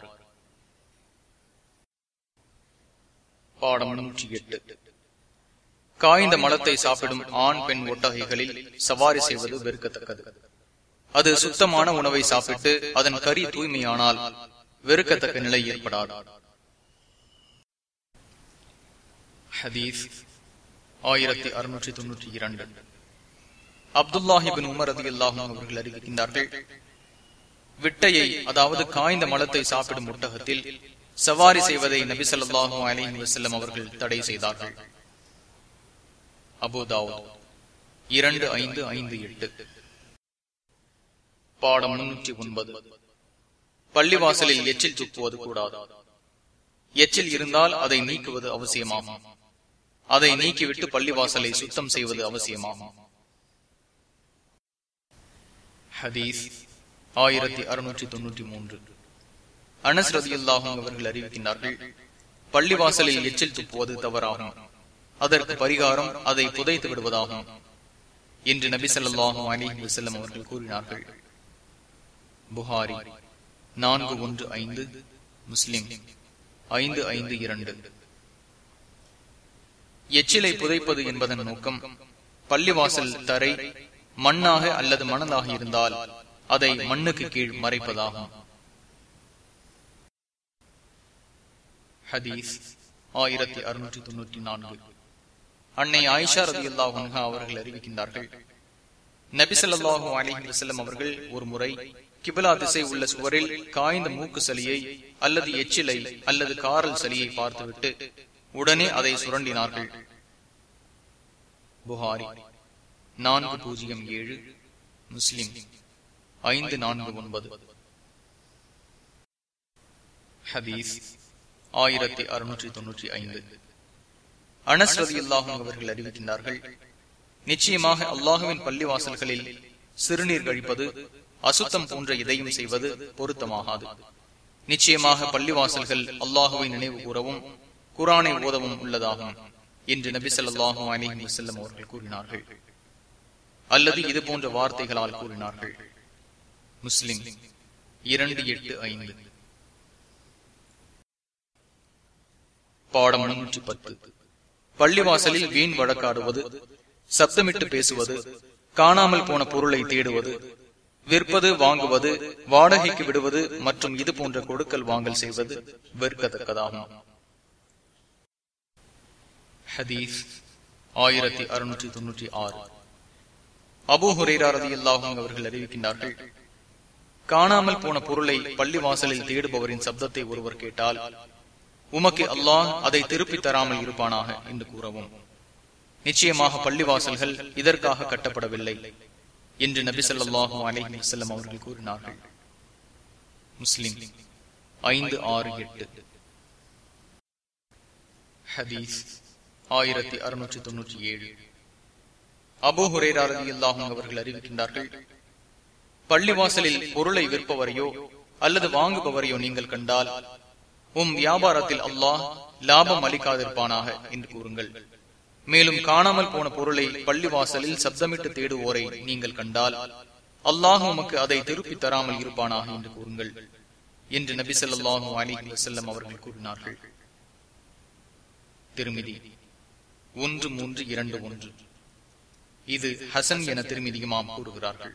பாடம் நூற்றி எட்டு காய்ந்த மலத்தை சாப்பிடும் ஆண் பெண் ஒட்டகைகளில் சவாரி செய்வது வெறுக்கத்தக்கது அது சுத்தமான உணவை சாப்பிட்டு அதன் கறி தூய்மையானால் வெறுக்கத்தக்க நிலை ஏற்படாது ஹதீஸ் ஆயிரத்தி அறுநூற்றி தொன்னூற்றி இரண்டு அப்துல்லாஹிபின் உமர் அதி அல்லாஹும் அவர்கள் அறிவிக்கின்றார்கள் விட்டையை அதாவது காய்ந்த மலத்தை சாப்பிடும் ஒட்டகத்தில் சவாரி செய்வதை நபி சொல்லாஹு அலிஹி வசல்லம் அவர்கள் தடை செய்தார்கள் அபுதாவோ இரண்டு ஐந்து ஐந்து எட்டு பாடம் முன்னூற்றி ஒன்பது பள்ளிவாசலில் எச்சில் துப்புவது கூடாது எச்சில் இருந்தால் அதை நீக்குவது அவசியமாகும் அதை நீக்கிவிட்டு பள்ளிவாசலை சுத்தம் செய்வது அவசியமாகும் ஹதீஸ் ஆயிரத்தி அறுநூற்றி தொன்னூற்றி மூன்று அனஸ் ரதி அல்லாஹும் அவர்கள் அறிவிக்கின்றார்கள் பள்ளிவாசலில் எச்சில் துப்புவது தவறாகும் அதற்கு பரிகாரம் அதை புதைத்து விடுவதாகும் என்று நபி சொல்லாஹும் அலி வசல்லம் அவர்கள் கூறினார்கள் புகாரி நான்கு ஒன்று ஐந்து முஸ்லிம் ஐந்து ஐந்து இரண்டு எச்சிலை புதைப்பது என்பதன் நோக்கம் பள்ளிவாசல் தரை மண்ணாக அல்லது மணலாக இருந்தால் அதை மண்ணுக்கு கீழ் மறைப்பதாகும் ஹதீஸ் ஆயிரத்தி அறுநூற்றி தொன்னூற்றி நான்கு அன்னை ஆயிஷா ரதி அல்லாஹா அவர்கள் அறிவிக்கின்றார்கள் நபிசல்லாஹூ அலிஹி வசல்லம் அவர்கள் ஒரு முறை கிபிலா திசை உள்ள சுவரில் காய்ந்த மூக்கு சலியை அல்லது எச்சிலை அல்லது காரல் சலியை பார்த்துவிட்டு உடனே அதை சுரண்டினார்கள் புகாரி நான்கு பூஜ்ஜியம் ஏழு முஸ்லிம் ஐந்து நான்கு ஒன்பது ஹதீஸ் ஆயிரத்தி அறுநூற்றி தொன்னூற்றி ஐந்து அனஸ்ரதி அல்லாஹும் அவர்கள் அறிவிக்கின்றார்கள் நிச்சயமாக அல்லாஹுவின் பள்ளிவாசல்களில் சிறுநீர் கழிப்பது அசுத்தம் போன்ற இதையும் செய்வது பொருத்தமாகாது நிச்சயமாக பள்ளிவாசல்கள் அல்லாஹுவை நினைவு கூறவும் குரானை ஓதவும் உள்ளதாகும் என்று நபி சொல்லாஹு அலிஹி வசல்லம் அவர்கள் கூறினார்கள் அல்லது இது போன்ற வார்த்தைகளால் கூறினார்கள் முஸ்லிம் இரண்டு எட்டு ஐந்து பாடம் முன்னூற்றி பத்து பள்ளிவாசலில் வீண் வழக்காடுவது சப்தமிட்டு பேசுவது காணாமல் போன பொருளை தேடுவது விற்பது வாங்குவது வாடகைக்கு விடுவது மற்றும் இது போன்ற கொடுக்கல் வாங்கல் செய்வது வெறுக்கத்தக்கதாகும் ஹதீஸ் ஆயிரத்தி அறுநூற்றி தொன்னூற்றி ஆறு அபு ஹுரேரா ரதி அல்லாஹும் அவர்கள் அறிவிக்கின்றார்கள் காணாமல் போன பொருளை பள்ளிவாசலில் தேடுபவரின் சப்தத்தை ஒருவர் கேட்டால் உமக்கு அல்லாஹ் அதை திருப்பி தராமல் இருப்பானாக என்று கூறவும் நிச்சயமாக பள்ளிவாசல்கள் இதற்காக கட்டப்படவில்லை என்று நபி சொல்லாஹு அலஹி வசல்லம் அவர்கள் கூறினார்கள் முஸ்லிம் ஐந்து ஆறு எட்டு ஹதீஸ் ஆயிரத்தி அறுநூற்றி தொன்னூற்றி ஏழு அபோ ஹுரேராரதி அல்லாஹும் அவர்கள் அறிவிக்கின்றார்கள் பள்ளிவாசலில் பொருளை விற்பவரையோ அல்லது வாங்குபவரையோ நீங்கள் கண்டால் உம் வியாபாரத்தில் அல்லாஹ் லாபம் அளிக்காதிருப்பானாக என்று கூறுங்கள் மேலும் காணாமல் போன பொருளை பள்ளிவாசலில் சப்தமிட்டு தேடுவோரை நீங்கள் கண்டால் அல்லாஹ் உமக்கு அதை திருப்பி தராமல் இருப்பானாக என்று கூறுங்கள் என்று நபி சொல்லாஹு அலி வசல்லம் அவர்கள் கூறினார்கள் திருமிதி ஒன்று மூன்று இரண்டு ஒன்று இது ஹசன் என திருமிதியுமாம் கூறுகிறார்கள்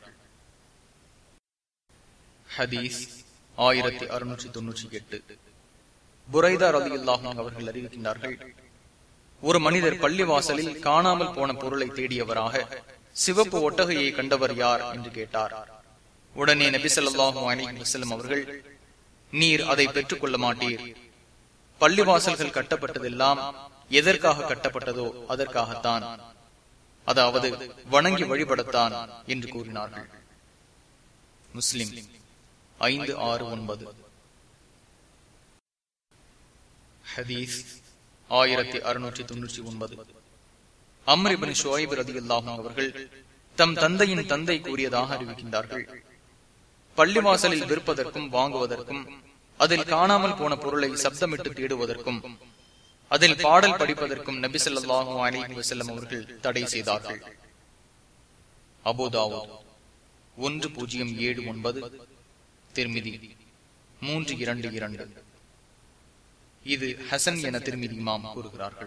ஹதீஸ் ஆயிரத்தி அறுநூற்றி தொன்னூற்றி எட்டு புரைதார் அலி அல்லாஹும் அவர்கள் அறிவிக்கின்றார்கள் ஒரு மனிதர் பள்ளிவாசலில் காணாமல் போன பொருளை தேடியவராக சிவப்பு ஒட்டகையை கண்டவர் யார் என்று கேட்டார் உடனே நபிசல்லாஹு அலி வசலம் அவர்கள் நீர் அதை பெற்றுக் கொள்ள மாட்டீர் பள்ளிவாசல்கள் கட்டப்பட்டதெல்லாம் எதற்காக கட்டப்பட்டதோ அதற்காகத்தான் அதாவது வணங்கி வழிபடத்தான் என்று கூறினார்கள் முஸ்லிம் ஐந்து ஆறு ஒன்பது ஹதீஸ் ஆயிரத்தி அறுநூற்றி தொன்னூற்றி ஒன்பது அம்ரிபின் ஷோயிப் ரதி அல்லாஹும் அவர்கள் தம் தந்தையின் தந்தை கூறியதாக அறிவிக்கின்றார்கள் பள்ளிவாசலில் விற்பதற்கும் வாங்குவதற்கும் அதில் காணாமல் போன பொருளை சப்தமிட்டு தேடுவதற்கும் அதில் பாடல் படிப்பதற்கும் நபி சொல்லாஹு அலிஹி வசல்லம் அவர்கள் தடை செய்தார்கள் அபோதாவோ ஒன்று பூஜ்ஜியம் ஏழு ஒன்பது திருமிதி மூன்று இரண்டு இரண்டு இது ஹசன் என திருமிதி இமாம் கூறுகிறார்கள்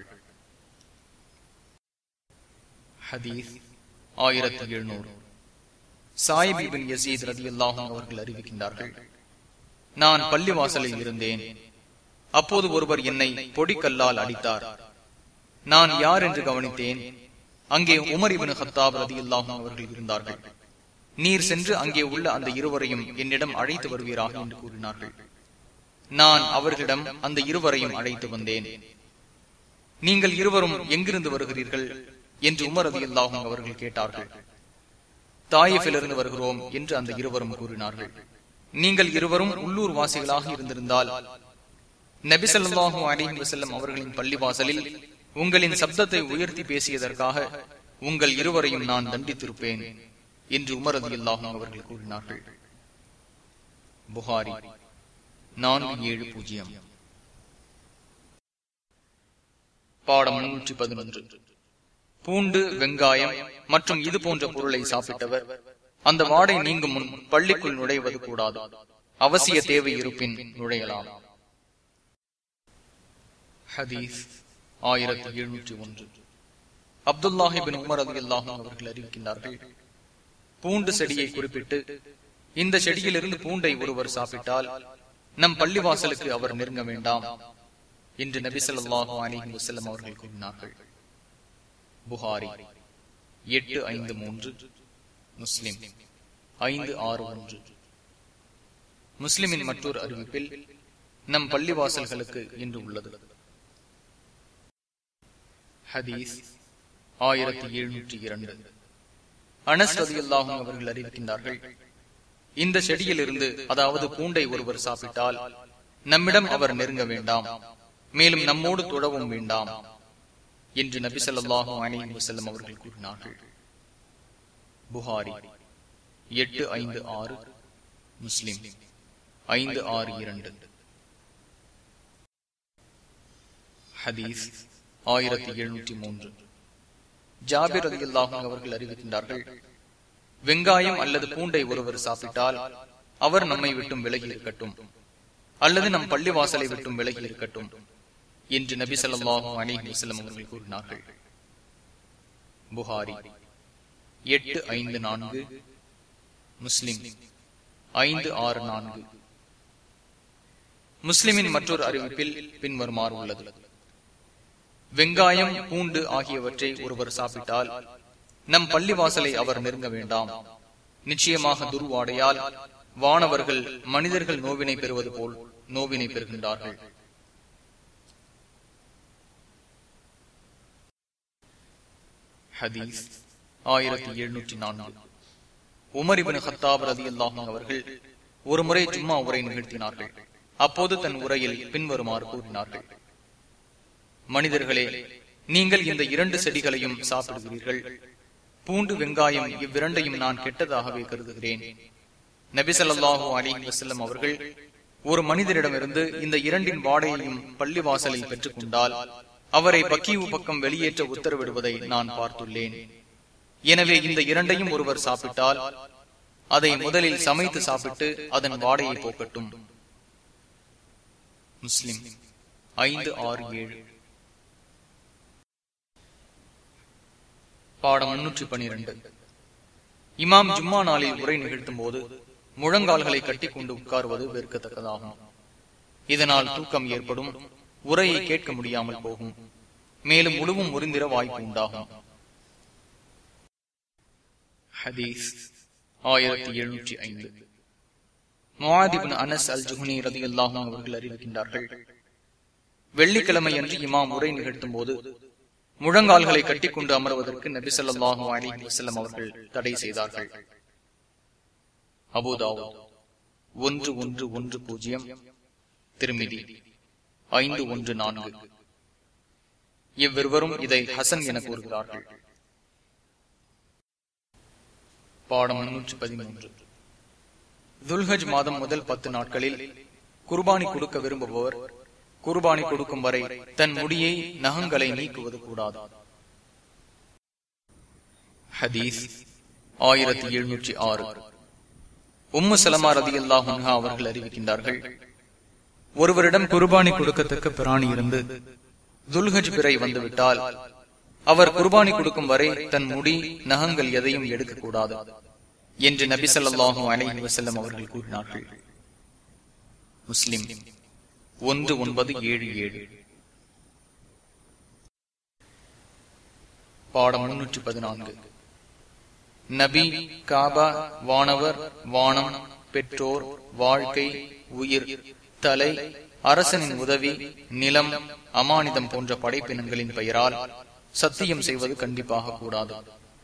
ஹதீஸ் ஆயிரத்தி எழுநூறு சாயிபிபின் யசீத் ரதி அல்லாஹும் அவர்கள் அறிவிக்கின்றார்கள் நான் பள்ளிவாசலில் இருந்தேன் அப்போது ஒருவர் என்னை பொடிக்கல்லால் அடித்தார் நான் யார் என்று கவனித்தேன் அங்கே உமர் இபின் ஹத்தாப் ரதி அல்லாஹும் அவர்கள் இருந்தார்கள் நீர் சென்று அங்கே உள்ள அந்த இருவரையும் என்னிடம் அழைத்து வருவீராக என்று கூறினார்கள் நான் அவர்களிடம் அந்த இருவரையும் அழைத்து வந்தேன் நீங்கள் இருவரும் எங்கிருந்து வருகிறீர்கள் என்று உமர் ரதி அல்லாஹும் அவர்கள் கேட்டார்கள் தாயிஃபிலிருந்து வருகிறோம் என்று அந்த இருவரும் கூறினார்கள் நீங்கள் இருவரும் உள்ளூர் வாசிகளாக இருந்திருந்தால் நபிசல்லாஹு அலிஹி வசல்லம் அவர்களின் பள்ளிவாசலில் உங்களின் சப்தத்தை உயர்த்தி பேசியதற்காக உங்கள் இருவரையும் நான் தண்டித்திருப்பேன் என்று உமரது அல்லாஹும் அவர்கள் கூறினார்கள் புகாரி நான்கு ஏழு பூஜ்ஜியம் பாடம் முன்னூற்றி பதினொன்று பூண்டு வெங்காயம் மற்றும் இது போன்ற பொருளை சாப்பிட்டவர் அந்த வாடை நீங்கும் முன் பள்ளிக்குள் நுழைவது கூடாது அவசிய தேவை இருப்பின் நுழையலாம் ஹதீஸ் ஆயிரத்தி எழுநூற்றி ஒன்று அப்துல்லாஹிபின் உமர் அலி அல்லாஹும் அவர்கள் அறிவிக்கின்றார்கள் பூண்டு செடியை குறிப்பிட்டு இந்த செடியிலிருந்து பூண்டை ஒருவர் சாப்பிட்டால் நம் பள்ளிவாசலுக்கு அவர் நெருங்க வேண்டாம் என்று நபி சொல்லாஹு அலிஹி வசல்லம் அவர்கள் கூறினார்கள் புகாரி எட்டு ஐந்து மூன்று முஸ்லிம் ஐந்து ஆறு ஒன்று முஸ்லிமின் மற்றொரு அறிவிப்பில் நம் பள்ளிவாசல்களுக்கு என்று உள்ளது ஹதீஸ் ஆயிரத்தி எழுநூற்றி இரண்டு அனஸ் ரதி அல்லாஹும் அவர்கள் அறிவிக்கின்றார்கள் இந்த செடியிலிருந்து அதாவது பூண்டை ஒருவர் சாப்பிட்டால் நம்மிடம் அவர் நெருங்க வேண்டாம் மேலும் நம்மோடு தொடவும் வேண்டாம் என்று நபி சொல்லாஹு அலி வசல்லம் அவர்கள் கூறினார்கள் புகாரி எட்டு ஐந்து ஆறு முஸ்லிம் ஐந்து ஆறு இரண்டு ஹதீஸ் ஆயிரத்தி எழுநூற்றி மூன்று ஜாபிர் அலி அல்லாஹும் அவர்கள் அறிவிக்கின்றார்கள் வெங்காயம் அல்லது பூண்டை ஒருவர் சாப்பிட்டால் அவர் நம்மை விட்டும் விலகி இருக்கட்டும் அல்லது நம் பள்ளிவாசலை விட்டும் விலகி இருக்கட்டும் என்று நபி சொல்லாஹு அலி வசல்லம் அவர்கள் கூறினார்கள் புகாரி எட்டு ஐந்து நான்கு முஸ்லிம் ஐந்து ஆறு நான்கு முஸ்லிமின் மற்றொரு அறிவிப்பில் பின்வருமாறு உள்ளது வெங்காயம் பூண்டு ஆகியவற்றை ஒருவர் சாப்பிட்டால் நம் பள்ளிவாசலை அவர் நெருங்க வேண்டாம் நிச்சயமாக துருவாடையால் வானவர்கள் மனிதர்கள் நோவினை பெறுவது போல் நோவினை பெறுகின்றார்கள் ஹதீஸ் ஆயிரத்தி எழுநூற்றி நான்கு உமரிபின் ஹத்தாப் ரதி அல்லாஹும் அவர்கள் ஒரு முறை ஜும்மா உரை நிகழ்த்தினார்கள் அப்போது தன் உரையில் பின்வருமாறு கூறினார்கள் மனிதர்களே நீங்கள் இந்த இரண்டு செடிகளையும் சாப்பிடுகிறீர்கள் பூண்டு வெங்காயம் இவ்விரண்டையும் நான் கெட்டதாகவே கருதுகிறேன் நபிசல்லாஹூ அலி வசல்லம் அவர்கள் ஒரு மனிதரிடமிருந்து இந்த இரண்டின் வாடையையும் பள்ளிவாசலில் பெற்றுக் கொண்டால் அவரை பக்கிவு பக்கம் வெளியேற்ற உத்தரவிடுவதை நான் பார்த்துள்ளேன் எனவே இந்த இரண்டையும் ஒருவர் சாப்பிட்டால் அதை முதலில் சமைத்து சாப்பிட்டு அதன் வாடையை போக்கட்டும் முஸ்லிம் ஐந்து ஆறு ஏழு பாடம் முன்னூற்றி பனிரெண்டு இமாம் ஜும்மா நாளில் உரை நிகழ்த்தும் போது முழங்கால்களை கட்டிக்கொண்டு உட்காருவது வெறுக்கத்தக்கதாகும் இதனால் தூக்கம் ஏற்படும் உரையை கேட்க முடியாமல் போகும் மேலும் முழுவும் முறிந்திர வாய்ப்பு உண்டாகும் ஹதீஸ் ஆயிரத்தி எழுநூற்றி ஐந்து முவாதிபின் அனஸ் அல் ஜுஹனி ரதி அல்லாஹும் அவர்கள் அறிவிக்கின்றார்கள் வெள்ளிக்கிழமை அன்று இமாம் உரை நிகழ்த்தும் போது முழங்கால்களை கட்டிக்கொண்டு அமர்வதற்கு நபி சொல்லாஹு அலி வசல்லம் அவர்கள் தடை செய்தார்கள் அபுதாவோ ஒன்று ஒன்று ஒன்று பூஜ்ஜியம் திருமிதி ஐந்து ஒன்று நான்கு இவ்விருவரும் இதை ஹசன் என கூறுகிறார்கள் பாடம் முன்னூற்றி பதிமூன்று துல்ஹஜ் மாதம் முதல் பத்து நாட்களில் குர்பானி கொடுக்க விரும்புபவர் குர்பானி கொடுக்கும் வரை தன் முடியை நகங்களை நீக்குவது கூடாது ஹதீஸ் ஆயிரத்தி எழுநூற்றி ஆறு உம்மு சலமா ரதி அல்லாஹா அவர்கள் அறிவிக்கின்றார்கள் ஒருவரிடம் குர்பானி கொடுக்கத்தக்க பிராணி இருந்து துல்ஹஜ் பிறை வந்துவிட்டால் அவர் குர்பானி கொடுக்கும் வரை தன் முடி நகங்கள் எதையும் எடுக்கக்கூடாது என்று நபி சொல்லாஹு அலஹி வசல்லம் அவர்கள் கூறினார்கள் முஸ்லிம் ஒன்று ஒன்பது ஏழு ஏழு பாடம் முன்னூற்றி பதினான்கு நபி காபா வானவர் வானம் பெற்றோர் வாழ்க்கை உயிர் தலை அரசனின் உதவி நிலம் அமானிதம் போன்ற படைப்பினங்களின் பெயரால் சத்தியம் செய்வது கண்டிப்பாக கூடாது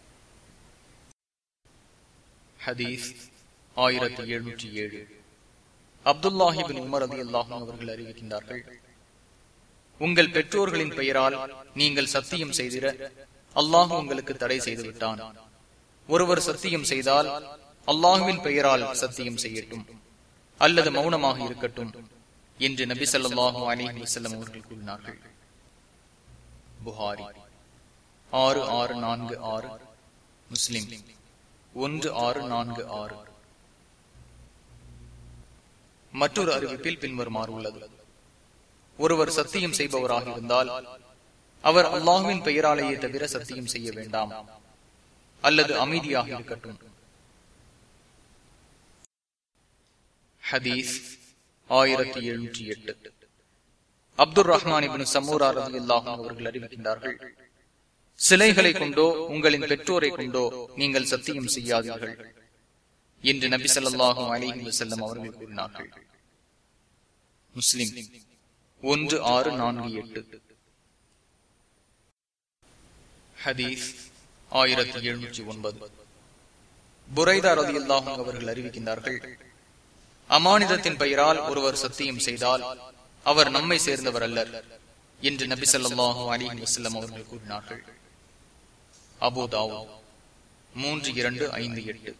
ஹதீஸ் ஆயிரத்தி எழுநூற்றி ஏழு அப்துல்லாஹிபின் உமர் அதி அல்லாஹும் அவர்கள் அறிவிக்கின்றார்கள் உங்கள் பெற்றோர்களின் பெயரால் நீங்கள் சத்தியம் செய்திட அல்லாஹ் உங்களுக்கு தடை செய்து விட்டான் ஒருவர் சத்தியம் செய்தால் அல்லாஹுவின் பெயரால் சத்தியம் செய்யட்டும் அல்லது மௌனமாக இருக்கட்டும் என்று நபி சொல்லாஹு அலிஹி வசல்லம் அவர்கள் கூறினார்கள் புகாரி ஆறு ஆறு நான்கு ஆறு முஸ்லிம் ஒன்று ஆறு நான்கு ஆறு மற்றொரு அறிவிப்பில் பின்வருமாறு உள்ளது ஒருவர் சத்தியம் செய்பவராக இருந்தால் அவர் அல்லாஹுவின் பெயராலேயே தவிர சத்தியம் செய்ய வேண்டாம் அல்லது அமைதியாக இருக்கட்டும் ஹதீஸ் ஆயிரத்தி எழுநூற்றி எட்டு அப்துல் ரஹ்மான் இபின் சமூரா ரதி அல்லாஹும் அவர்கள் அறிவிக்கின்றார்கள் சிலைகளை கொண்டோ உங்களின் பெற்றோரை கொண்டோ நீங்கள் சத்தியம் செய்யாதீர்கள் என்று நபி சொல்லாஹும் அலிஹி வசல்லம் அவர்கள் கூறினார்கள் முஸ்லிம் ஒன்று ஆறு நான்கு எட்டு ஹதீஸ் ஆயிரத்தி எழுநூற்றி ஒன்பது புரைதா ரதி அல்லாஹும் அவர்கள் அறிவிக்கின்றார்கள் அமானிதத்தின் பெயரால் ஒருவர் சத்தியம் செய்தால் அவர் நம்மை சேர்ந்தவர் அல்லர் என்று நபி சொல்லாஹு அலிஹி வசல்லம் அவர்கள் கூறினார்கள் அபோதாவோ மூன்று இரண்டு ஐந்து எட்டு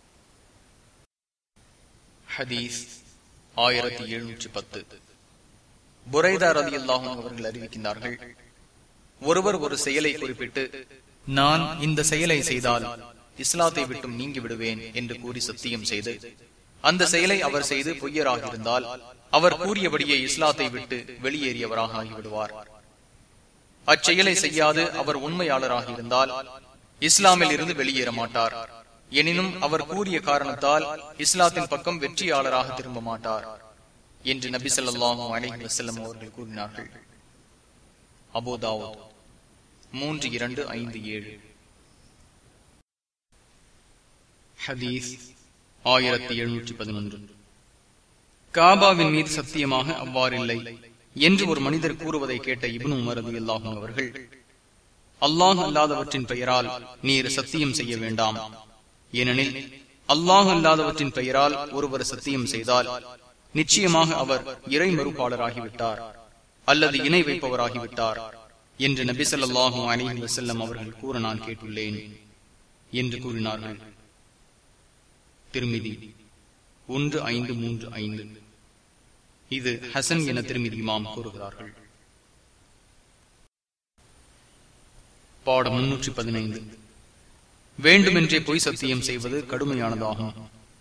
ஹதீஸ் ஆயிரத்தி எழுநூற்றி பத்து புரைதா ரதி அல்லாஹும் அவர்கள் அறிவிக்கின்றார்கள் ஒருவர் ஒரு செயலை குறிப்பிட்டு நான் இந்த செயலை செய்தால் இஸ்லாத்தை விட்டும் நீங்கி விடுவேன் என்று கூறி சத்தியம் செய்து அந்த செயலை அவர் செய்து பொய்யராக இருந்தால் அவர் கூறியபடியே இஸ்லாத்தை விட்டு வெளியேறியவராக ஆகிவிடுவார் அச்செயலை செய்யாது அவர் உண்மையாளராக இருந்தால் இஸ்லாமில் இருந்து வெளியேற மாட்டார் எனினும் அவர் கூறிய காரணத்தால் இஸ்லாத்தின் பக்கம் வெற்றியாளராக திரும்ப மாட்டார் என்று நபி சொல்லாஹு அலஹி வசல்லம் அவர்கள் கூறினார்கள் அபோதாவோ மூன்று இரண்டு ஐந்து ஏழு ஹதீஸ் ஆயிரத்தி எழுநூற்றி பதினொன்று காபாவின் மீது சத்தியமாக அவ்வாறில்லை என்று ஒரு மனிதர் கூறுவதை கேட்ட இபனு உமரது அல்லாஹும் அவர்கள் அல்லாஹ் அல்லாதவற்றின் பெயரால் நீர் சத்தியம் செய்ய வேண்டாம் ஏனெனில் அல்லாஹ் அல்லாதவற்றின் பெயரால் ஒருவர் சத்தியம் செய்தால் நிச்சயமாக அவர் இறை மறுப்பாளராகிவிட்டார் அல்லது இணை வைப்பவராகிவிட்டார் என்று நபி சொல்லாஹு அலிஹி வசல்லம் அவர்கள் கூற நான் கேட்டுள்ளேன் என்று கூறினார்கள் திருமிதி ஒன்று ஐந்து மூன்று ஐந்து இது ஹசன் என திருமிதி இமாம் கூறுகிறார்கள் பாடம் முன்னூற்றி பதினைந்து வேண்டுமென்றே பொய் சத்தியம் செய்வது கடுமையானதாகும்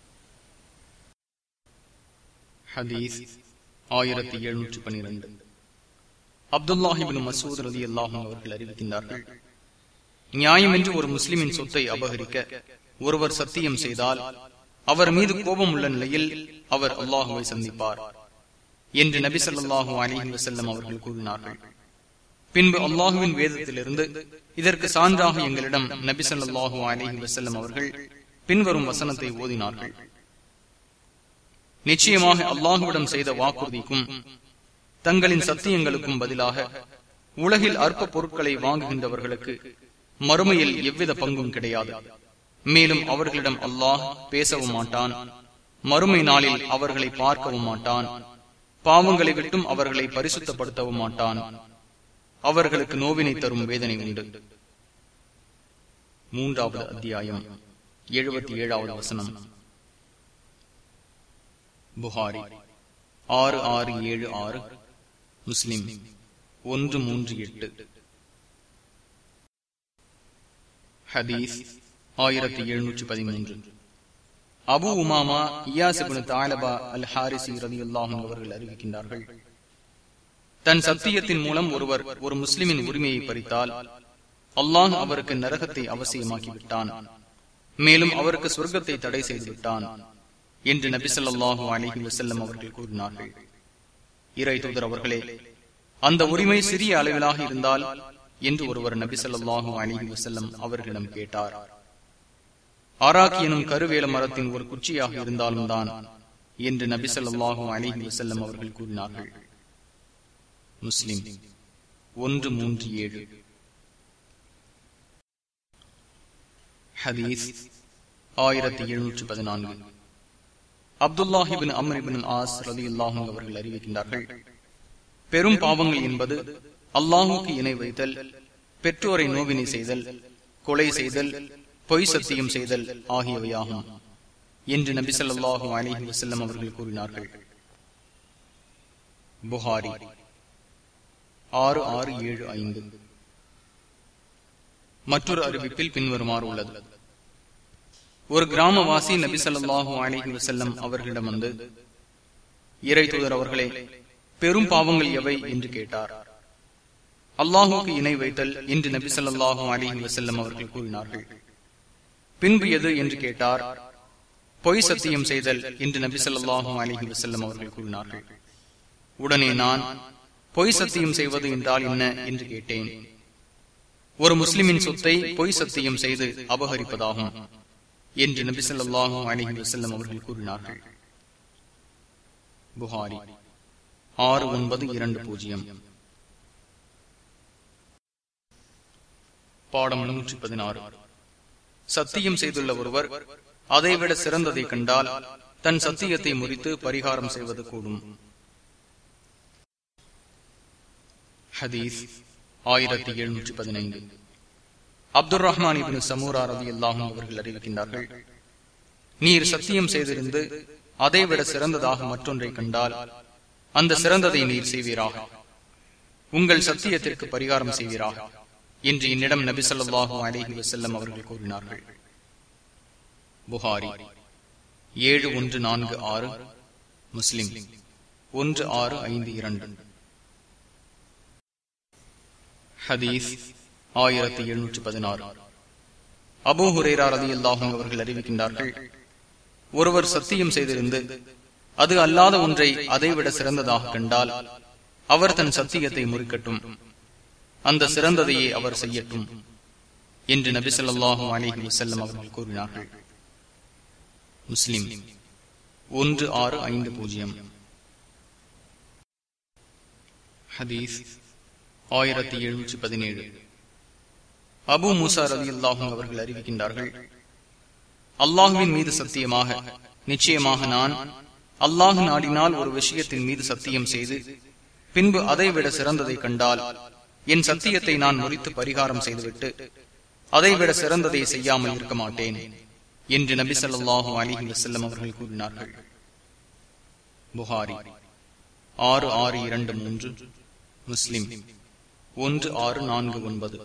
ஹதீஸ் ஆயிரத்தி எழுநூற்றி பனிரெண்டு அப்துல்லாஹிபின் மசூத் ரதி அல்லாஹும் அவர்கள் அறிவிக்கின்றார்கள் நியாயம் என்று ஒரு முஸ்லிமின் சொத்தை அபகரிக்க ஒருவர் சத்தியம் செய்தால் அவர் மீது கோபம் உள்ள நிலையில் அவர் அல்லாஹுவை சந்திப்பார் என்று நபி சொல்லாஹு அலிஹி வசல்லம் அவர்கள் கூறினார்கள் பின்பு அல்லாஹுவின் வேதத்திலிருந்து இதற்கு சான்றாக எங்களிடம் நபி சொல்லாஹு அலிஹி வசல்லம் அவர்கள் பின்வரும் வசனத்தை ஓதினார்கள் நிச்சயமாக அல்லாஹுவிடம் செய்த வாக்குறுதிக்கும் தங்களின் சத்தியங்களுக்கும் பதிலாக உலகில் அற்ப பொருட்களை வாங்குகின்றவர்களுக்கு மறுமையில் எவ்வித பங்கும் கிடையாது மேலும் அவர்களிடம் அல்லாஹ் பேசவும் மாட்டான் மறுமை நாளில் அவர்களை பார்க்கவும் மாட்டான் பாவங்களை விட்டும் அவர்களை பரிசுத்தப்படுத்தவும் மாட்டான் அவர்களுக்கு நோவினை தரும் வேதனை உண்டு மூன்றாவது அத்தியாயம் எழுபத்தி ஏழாவது வசனம் புகாரி ஆறு ஆறு ஏழு ஆறு முஸ்லிம் ஒன்று மூன்று எட்டு ஹதீஸ் ஆயிரத்தி எழுநூற்றி பதிமூன்று அபு உமாமா இயாசிபின் தாலபா அல் ஹாரிசி ரதி அல்லாஹும் அவர்கள் அறிவிக்கின்றார்கள் தன் சத்தியத்தின் மூலம் ஒருவர் ஒரு முஸ்லிமின் உரிமையை பறித்தால் அல்லாஹ் அவருக்கு நரகத்தை அவசியமாக்கி விட்டான் மேலும் அவருக்கு சொர்க்கத்தை தடை செய்து விட்டான் என்று நபி சொல்லாஹு அலிஹி வசல்லம் அவர்கள் கூறினார்கள் இறை தூதர் அவர்களே அந்த உரிமை சிறிய அளவிலாக இருந்தால் என்று ஒருவர் நபி சொல்லாஹு அலிஹி வசல்லம் அவர்களிடம் கேட்டார் ஆராக் எனும் கருவேல மரத்தின் ஒரு குச்சியாக இருந்தாலும் தான் என்று நபி சொல்லாஹு அலிஹி வசல்லம் அவர்கள் கூறினார்கள் முஸ்லிம் ஒன்று மூன்று ஏழு ஹதீஸ் ஆயிரத்தி எழுநூற்றி பதினான்கு அப்துல்லாஹிபின் அம்ரிபின் ஆஸ் ரதி அல்லாஹும் அவர்கள் அறிவிக்கின்றார்கள் பெரும் பாவங்கள் என்பது அல்லாஹுக்கு இணை வைத்தல் பெற்றோரை நோவினை செய்தல் கொலை செய்தல் பொய் சத்தியம் செய்தல் ஆகியவையாகும் என்று நபி சொல்லாஹு அலிஹி வசல்லம் அவர்கள் கூறினார்கள் புகாரி ஆறு ஆறு ஏழு ஐந்து மற்றொரு அறிவிப்பில் பின்வருமாறு உள்ளது ஒரு கிராமவாசி நபி சொல்லாஹு அலிஹி வசல்லம் அவர்களிடம் வந்து இறை தூதர் அவர்களே பெரும் பாவங்கள் எவை என்று கேட்டார் அல்லாஹுக்கு இணை வைத்தல் என்று நபி சொல்லாஹு அலிஹி வசல்லம் அவர்கள் கூறினார்கள் பின்பு எது என்று கேட்டார் பொய் சத்தியம் செய்தல் என்று நபி சொல்லாஹு அலிஹி வசல்லம் அவர்கள் கூறினார்கள் உடனே நான் பொய் சத்தியம் செய்வது என்றால் என்ன என்று கேட்டேன் ஒரு முஸ்லிமின் சொத்தை பொய் சத்தியம் செய்து அபகரிப்பதாகும் என்று நபி சொல்லாஹு அலிஹி வசல்லம் அவர்கள் கூறினார்கள் புகாரி ஆறு ஒன்பது இரண்டு பூஜ்ஜியம் பாடம் நூற்றி பதினாறு சத்தியம் செய்துள்ள ஒருவர் அதைவிட சிறந்ததை கண்டால் தன் சத்தியத்தை முறித்து பரிகாரம் செய்வது கூடும் ஹதீஸ் ஆயிரத்தி எழுநூற்றி பதினைந்து அப்துல் ரஹ்மான் இபின் சமூரா ரவி அல்லாஹும் அவர்கள் அறிவிக்கின்றார்கள் நீர் சத்தியம் செய்திருந்து அதைவிட சிறந்ததாக மற்றொன்றை கண்டால் அந்த சிறந்ததை நீர் செய்வீராக உங்கள் சத்தியத்திற்கு பரிகாரம் செய்வீராக என்று என்னிடம் நபி சொல்லாஹு அலிஹி வசல்லம் அவர்கள் கூறினார்கள் புகாரி ஏழு ஒன்று நான்கு ஆறு முஸ்லிம் ஒன்று ஆறு ஐந்து இரண்டு ஹதீஸ் ஆயிரத்தி எழுநூற்றி பதினாறு அபு ஹுரேரா ரதி அல்லாஹும் அவர்கள் அறிவிக்கின்றார்கள் ஒருவர் சத்தியம் செய்திருந்து அது அல்லாத ஒன்றை அதைவிட சிறந்ததாக கண்டால் அவர் தன் சத்தியத்தை முறிக்கட்டும் அந்த சிறந்ததையே அவர் செய்யட்டும் என்று நபி சொல்லாஹு அலிஹி வசல்லம் அவர்கள் கூறினார்கள் முஸ்லிம் ஒன்று ஆறு ஐந்து பூஜ்ஜியம் ஹதீஸ் ஆயிரத்தி எழுநூற்றி பதினேழு அபு மூசா ரதி அல்லாஹும் அவர்கள் அறிவிக்கின்றார்கள் அல்லாஹுவின் மீது சத்தியமாக நிச்சயமாக நான் அல்லாஹு நாடினால் ஒரு விஷயத்தின் மீது சத்தியம் செய்து பின்பு அதைவிட சிறந்ததை கண்டால் என் சத்தியத்தை நான் முறித்து பரிகாரம் செய்துவிட்டு அதைவிட சிறந்ததை செய்யாமல் இருக்க மாட்டேன் என்று நபி சொல்லாஹு அலிஹி வசல்லம் அவர்கள் கூறினார்கள் புகாரி ஆறு ஆறு இரண்டு மூன்று முஸ்லிம் ஒன்று ஆறு நான்கு ஒன்பது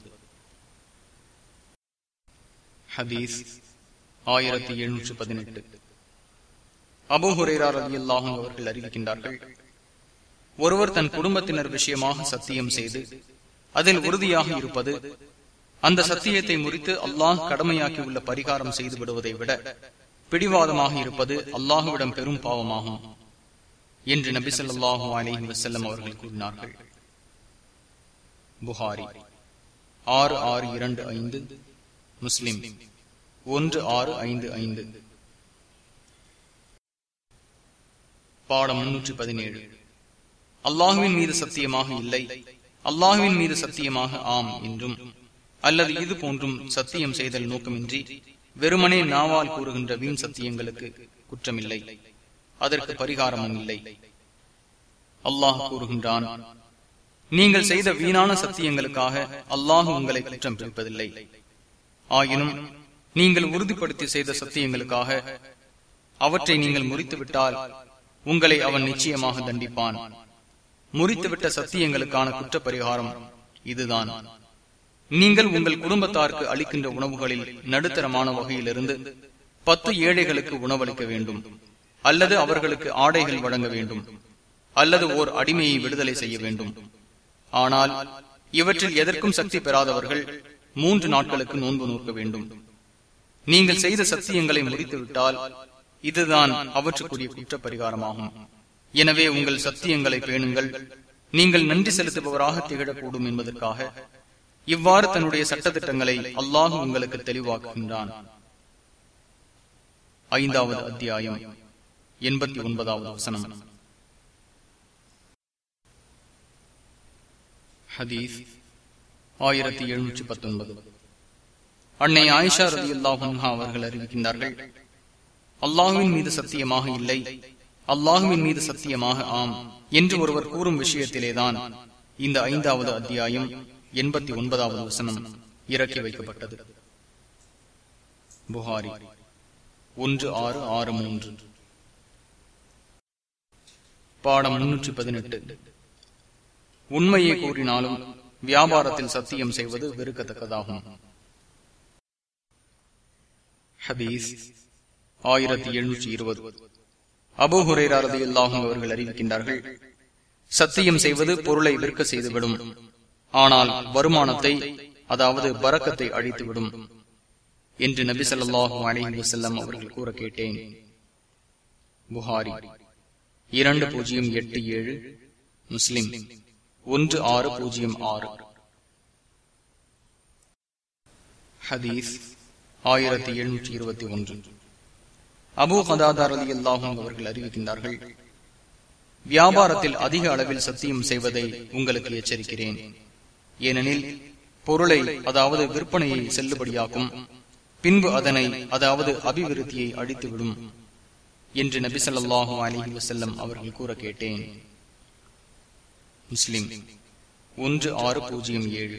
ஹதீஸ் ஆயிரத்தி எழுநூற்று பதினெட்டு அபு ஹுரேரா ரதி அல்லாஹும் அவர்கள் அறிவிக்கின்றார்கள் ஒருவர் தன் குடும்பத்தினர் விஷயமாக சத்தியம் செய்து அதில் உறுதியாக இருப்பது அந்த சத்தியத்தை முறித்து அல்லாஹ் கடமையாக்கியுள்ள பரிகாரம் செய்து விடுவதை விட பிடிவாதமாக இருப்பது அல்லாஹுவிடம் பெரும் பாவமாகும் என்று நபி சொல்லாஹு அலிஹி வசல்லம் அவர்கள் கூறினார்கள் புகாரி ஆறு ஆறு இரண்டு ஐந்து முஸ்லிம் ஒன்று ஆறு ஐந்து ஐந்து பாடம் முன்னூற்றி பதினேழு அல்லாஹுவின் மீது சத்தியமாக இல்லை அல்லாஹுவின் மீது சத்தியமாக ஆம் என்றும் அல்லது இது போன்றும் சத்தியம் செய்தல் நோக்கமின்றி வெறுமனே நாவால் கூறுகின்ற வீண் சத்தியங்களுக்கு குற்றமில்லை அதற்கு பரிகாரமும் இல்லை அல்லாஹ் கூறுகின்றான் நீங்கள் செய்த வீணான சத்தியங்களுக்காக அல்லாஹ் உங்களை குற்றம் பிடிப்பதில்லை ஆயினும் நீங்கள் உறுதிப்படுத்தி செய்த சத்தியங்களுக்காக அவற்றை நீங்கள் முறித்துவிட்டால் உங்களை அவன் நிச்சயமாக தண்டிப்பான் முறித்துவிட்ட சத்தியங்களுக்கான குற்ற பரிகாரம் இதுதான் நீங்கள் உங்கள் குடும்பத்தாருக்கு அளிக்கின்ற உணவுகளில் நடுத்தரமான வகையிலிருந்து பத்து ஏழைகளுக்கு உணவளிக்க வேண்டும் அல்லது அவர்களுக்கு ஆடைகள் வழங்க வேண்டும் அல்லது ஓர் அடிமையை விடுதலை செய்ய வேண்டும் ஆனால் இவற்றில் எதற்கும் சக்தி பெறாதவர்கள் மூன்று நாட்களுக்கு நோன்பு நோக்க வேண்டும் நீங்கள் செய்த சத்தியங்களை முடித்துவிட்டால் இதுதான் அவற்றுக்குரிய குற்ற பரிகாரமாகும் எனவே உங்கள் சத்தியங்களை பேணுங்கள் நீங்கள் நன்றி செலுத்துபவராக திகழக்கூடும் என்பதற்காக இவ்வாறு தன்னுடைய சட்டத்திட்டங்களை அல்லாஹ் உங்களுக்கு தெளிவாக்குகின்றான் ஐந்தாவது அத்தியாயம் எண்பத்தி ஒன்பதாவது வசனம் ஹதீஸ் ஆயிரத்தி எழுநூற்றி பத்தொன்பது அன்னை ஆயிஷா ரதி அல்லாஹா அவர்கள் அறிவிக்கின்றார்கள் அல்லாஹுவின் மீது சத்தியமாக இல்லை அல்லாஹுவின் மீது சத்தியமாக ஆம் என்று ஒருவர் கூறும் விஷயத்திலேதான் இந்த ஐந்தாவது அத்தியாயம் எண்பத்தி ஒன்பதாவது வசனம் இறக்கி வைக்கப்பட்டது புகாரி ஒன்று ஆறு ஆறு மூன்று பாடம் முன்னூற்றி பதினெட்டு உண்மையை கூறினாலும் வியாபாரத்தில் சத்தியம் செய்வது வெறுக்கத்தக்கதாகும் ஹதீஸ் ஆயிரத்தி எழுநூற்றி இருபது அபோஹுரேரதி அல்லாஹும் அவர்கள் அறிவிக்கின்றார்கள் சத்தியம் செய்வது பொருளை விற்க செய்துவிடும் ஆனால் வருமானத்தை அதாவது பறக்கத்தை அழித்துவிடும் என்று நபி சொல்லாஹு அலஹி வசல்லம் அவர்கள் கூற கேட்டேன் புகாரி இரண்டு பூஜ்ஜியம் எட்டு ஏழு முஸ்லிம் ஒன்று ஆறு பூஜ்ஜியம் ஆறு ஹதீஸ் ஆயிரத்தி எழுநூற்றி இருபத்தி ஒன்று அபு கதாதார் அலி அல்லாஹும் அவர்கள் அறிவிக்கின்றார்கள் வியாபாரத்தில் அதிக அளவில் சத்தியம் செய்வதை உங்களுக்கு எச்சரிக்கிறேன் ஏனெனில் பொருளை அதாவது விற்பனையை செல்லுபடியாக்கும் பின்பு அதனை அதாவது அபிவிருத்தியை அழித்துவிடும் என்று நபி சொல்லாஹு அலிஹி வசல்லம் அவர்கள் கூற கேட்டேன் முஸ்லிம் ஒன்று ஆறு பூஜ்ஜியம் ஏழு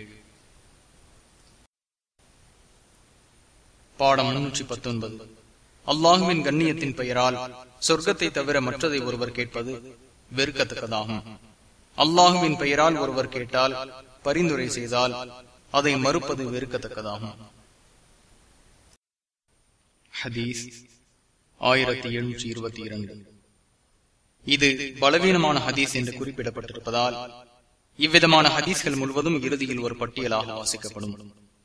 பாடம் முன்னூற்றி பத்தொன்பது அல்லாஹுவின் கண்ணியத்தின் பெயரால் சொர்க்கத்தை தவிர மற்றதை ஒருவர் கேட்பது வெறுக்கத்தக்கதாகும் அல்லாஹுவின் பெயரால் ஒருவர் கேட்டால் பரிந்துரை செய்தால் அதை மறுப்பது வெறுக்கத்தக்கதாகும் ஹதீஸ் ஆயிரத்தி எழுநூற்றி இருபத்தி இரண்டு இது பலவீனமான ஹதீஸ் என்று குறிப்பிடப்பட்டிருப்பதால் இவ்விதமான ஹதீஸ்கள் முழுவதும் இறுதியில் ஒரு பட்டியலாக வாசிக்கப்படும்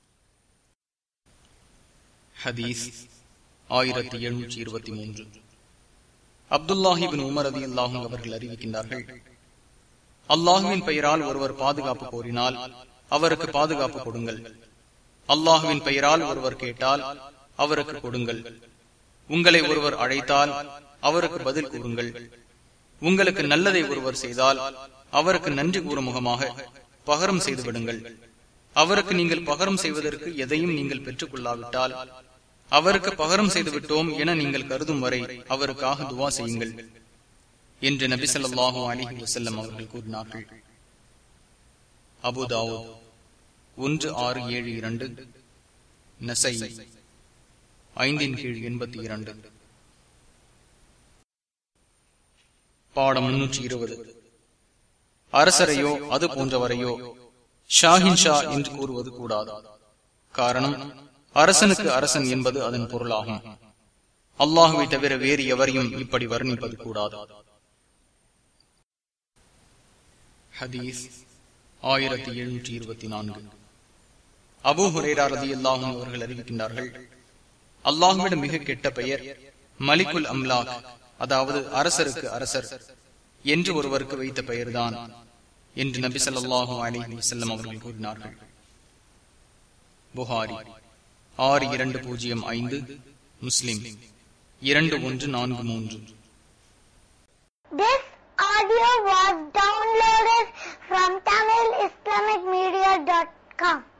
ஹதீஸ் ஆயிரத்தி எழுநூற்றி இருபத்தி மூன்று அப்துல்லாஹிபின் உமர் அதி அல்லாஹும் அவர்கள் அறிவிக்கின்றார்கள் அல்லாஹுவின் பெயரால் ஒருவர் பாதுகாப்பு கோரினால் அவருக்கு பாதுகாப்பு கொடுங்கள் அல்லாஹுவின் பெயரால் ஒருவர் கேட்டால் அவருக்கு கொடுங்கள் உங்களை ஒருவர் அழைத்தால் அவருக்கு பதில் கூறுங்கள் உங்களுக்கு நல்லதை ஒருவர் செய்தால் அவருக்கு நன்றி கூறும் முகமாக பகரம் செய்து விடுங்கள் அவருக்கு நீங்கள் பகரம் செய்வதற்கு எதையும் நீங்கள் பெற்றுக் கொள்ளாவிட்டால் அவருக்கு பகரம் செய்து விட்டோம் என நீங்கள் கருதும் வரை அவருக்காக துவா செய்யுங்கள் என்று நபி சொல்லாஹு அலிஹி வசல்லம் அவர்கள் கூறினார்கள் அபுதாவோ ஒன்று ஆறு ஏழு இரண்டு நசை ஐந்தின் கீழ் எண்பத்தி இரண்டு பாடம் முன்னூற்றி இருபது அரசரையோ அது போன்றவரையோ ஷாஹின் ஷா என்று கூறுவது கூடாது காரணம் அரசனுக்கு அரசன் என்பது அதன் பொருளாகும் அல்லாஹுவை தவிர வேறு எவரையும் இப்படி வர்ணிப்பது கூடாது ஹதீஸ் ஆயிரத்தி எழுநூற்றி இருபத்தி நான்கு அபு ஹுரேரா ரதி அல்லாஹும் அவர்கள் அறிவிக்கின்றார்கள் அல்லாஹுவிடம் மிக கெட்ட பெயர் மலிகுல் அம்லாக் அதாவது அரசருக்கு அரசர் என்று ஒருவருக்கு வைத்த பெயர்தான் என்று நபி சொல்லாஹு அலி வசல்லம் அவர்கள் கூறினார்கள் புகாரி ஆறு இரண்டு பூஜ்ஜியம் ஐந்து முஸ்லிம் இரண்டு ஒன்று நான்கு மூன்று This audio was downloaded from TamilIslamicMedia.com.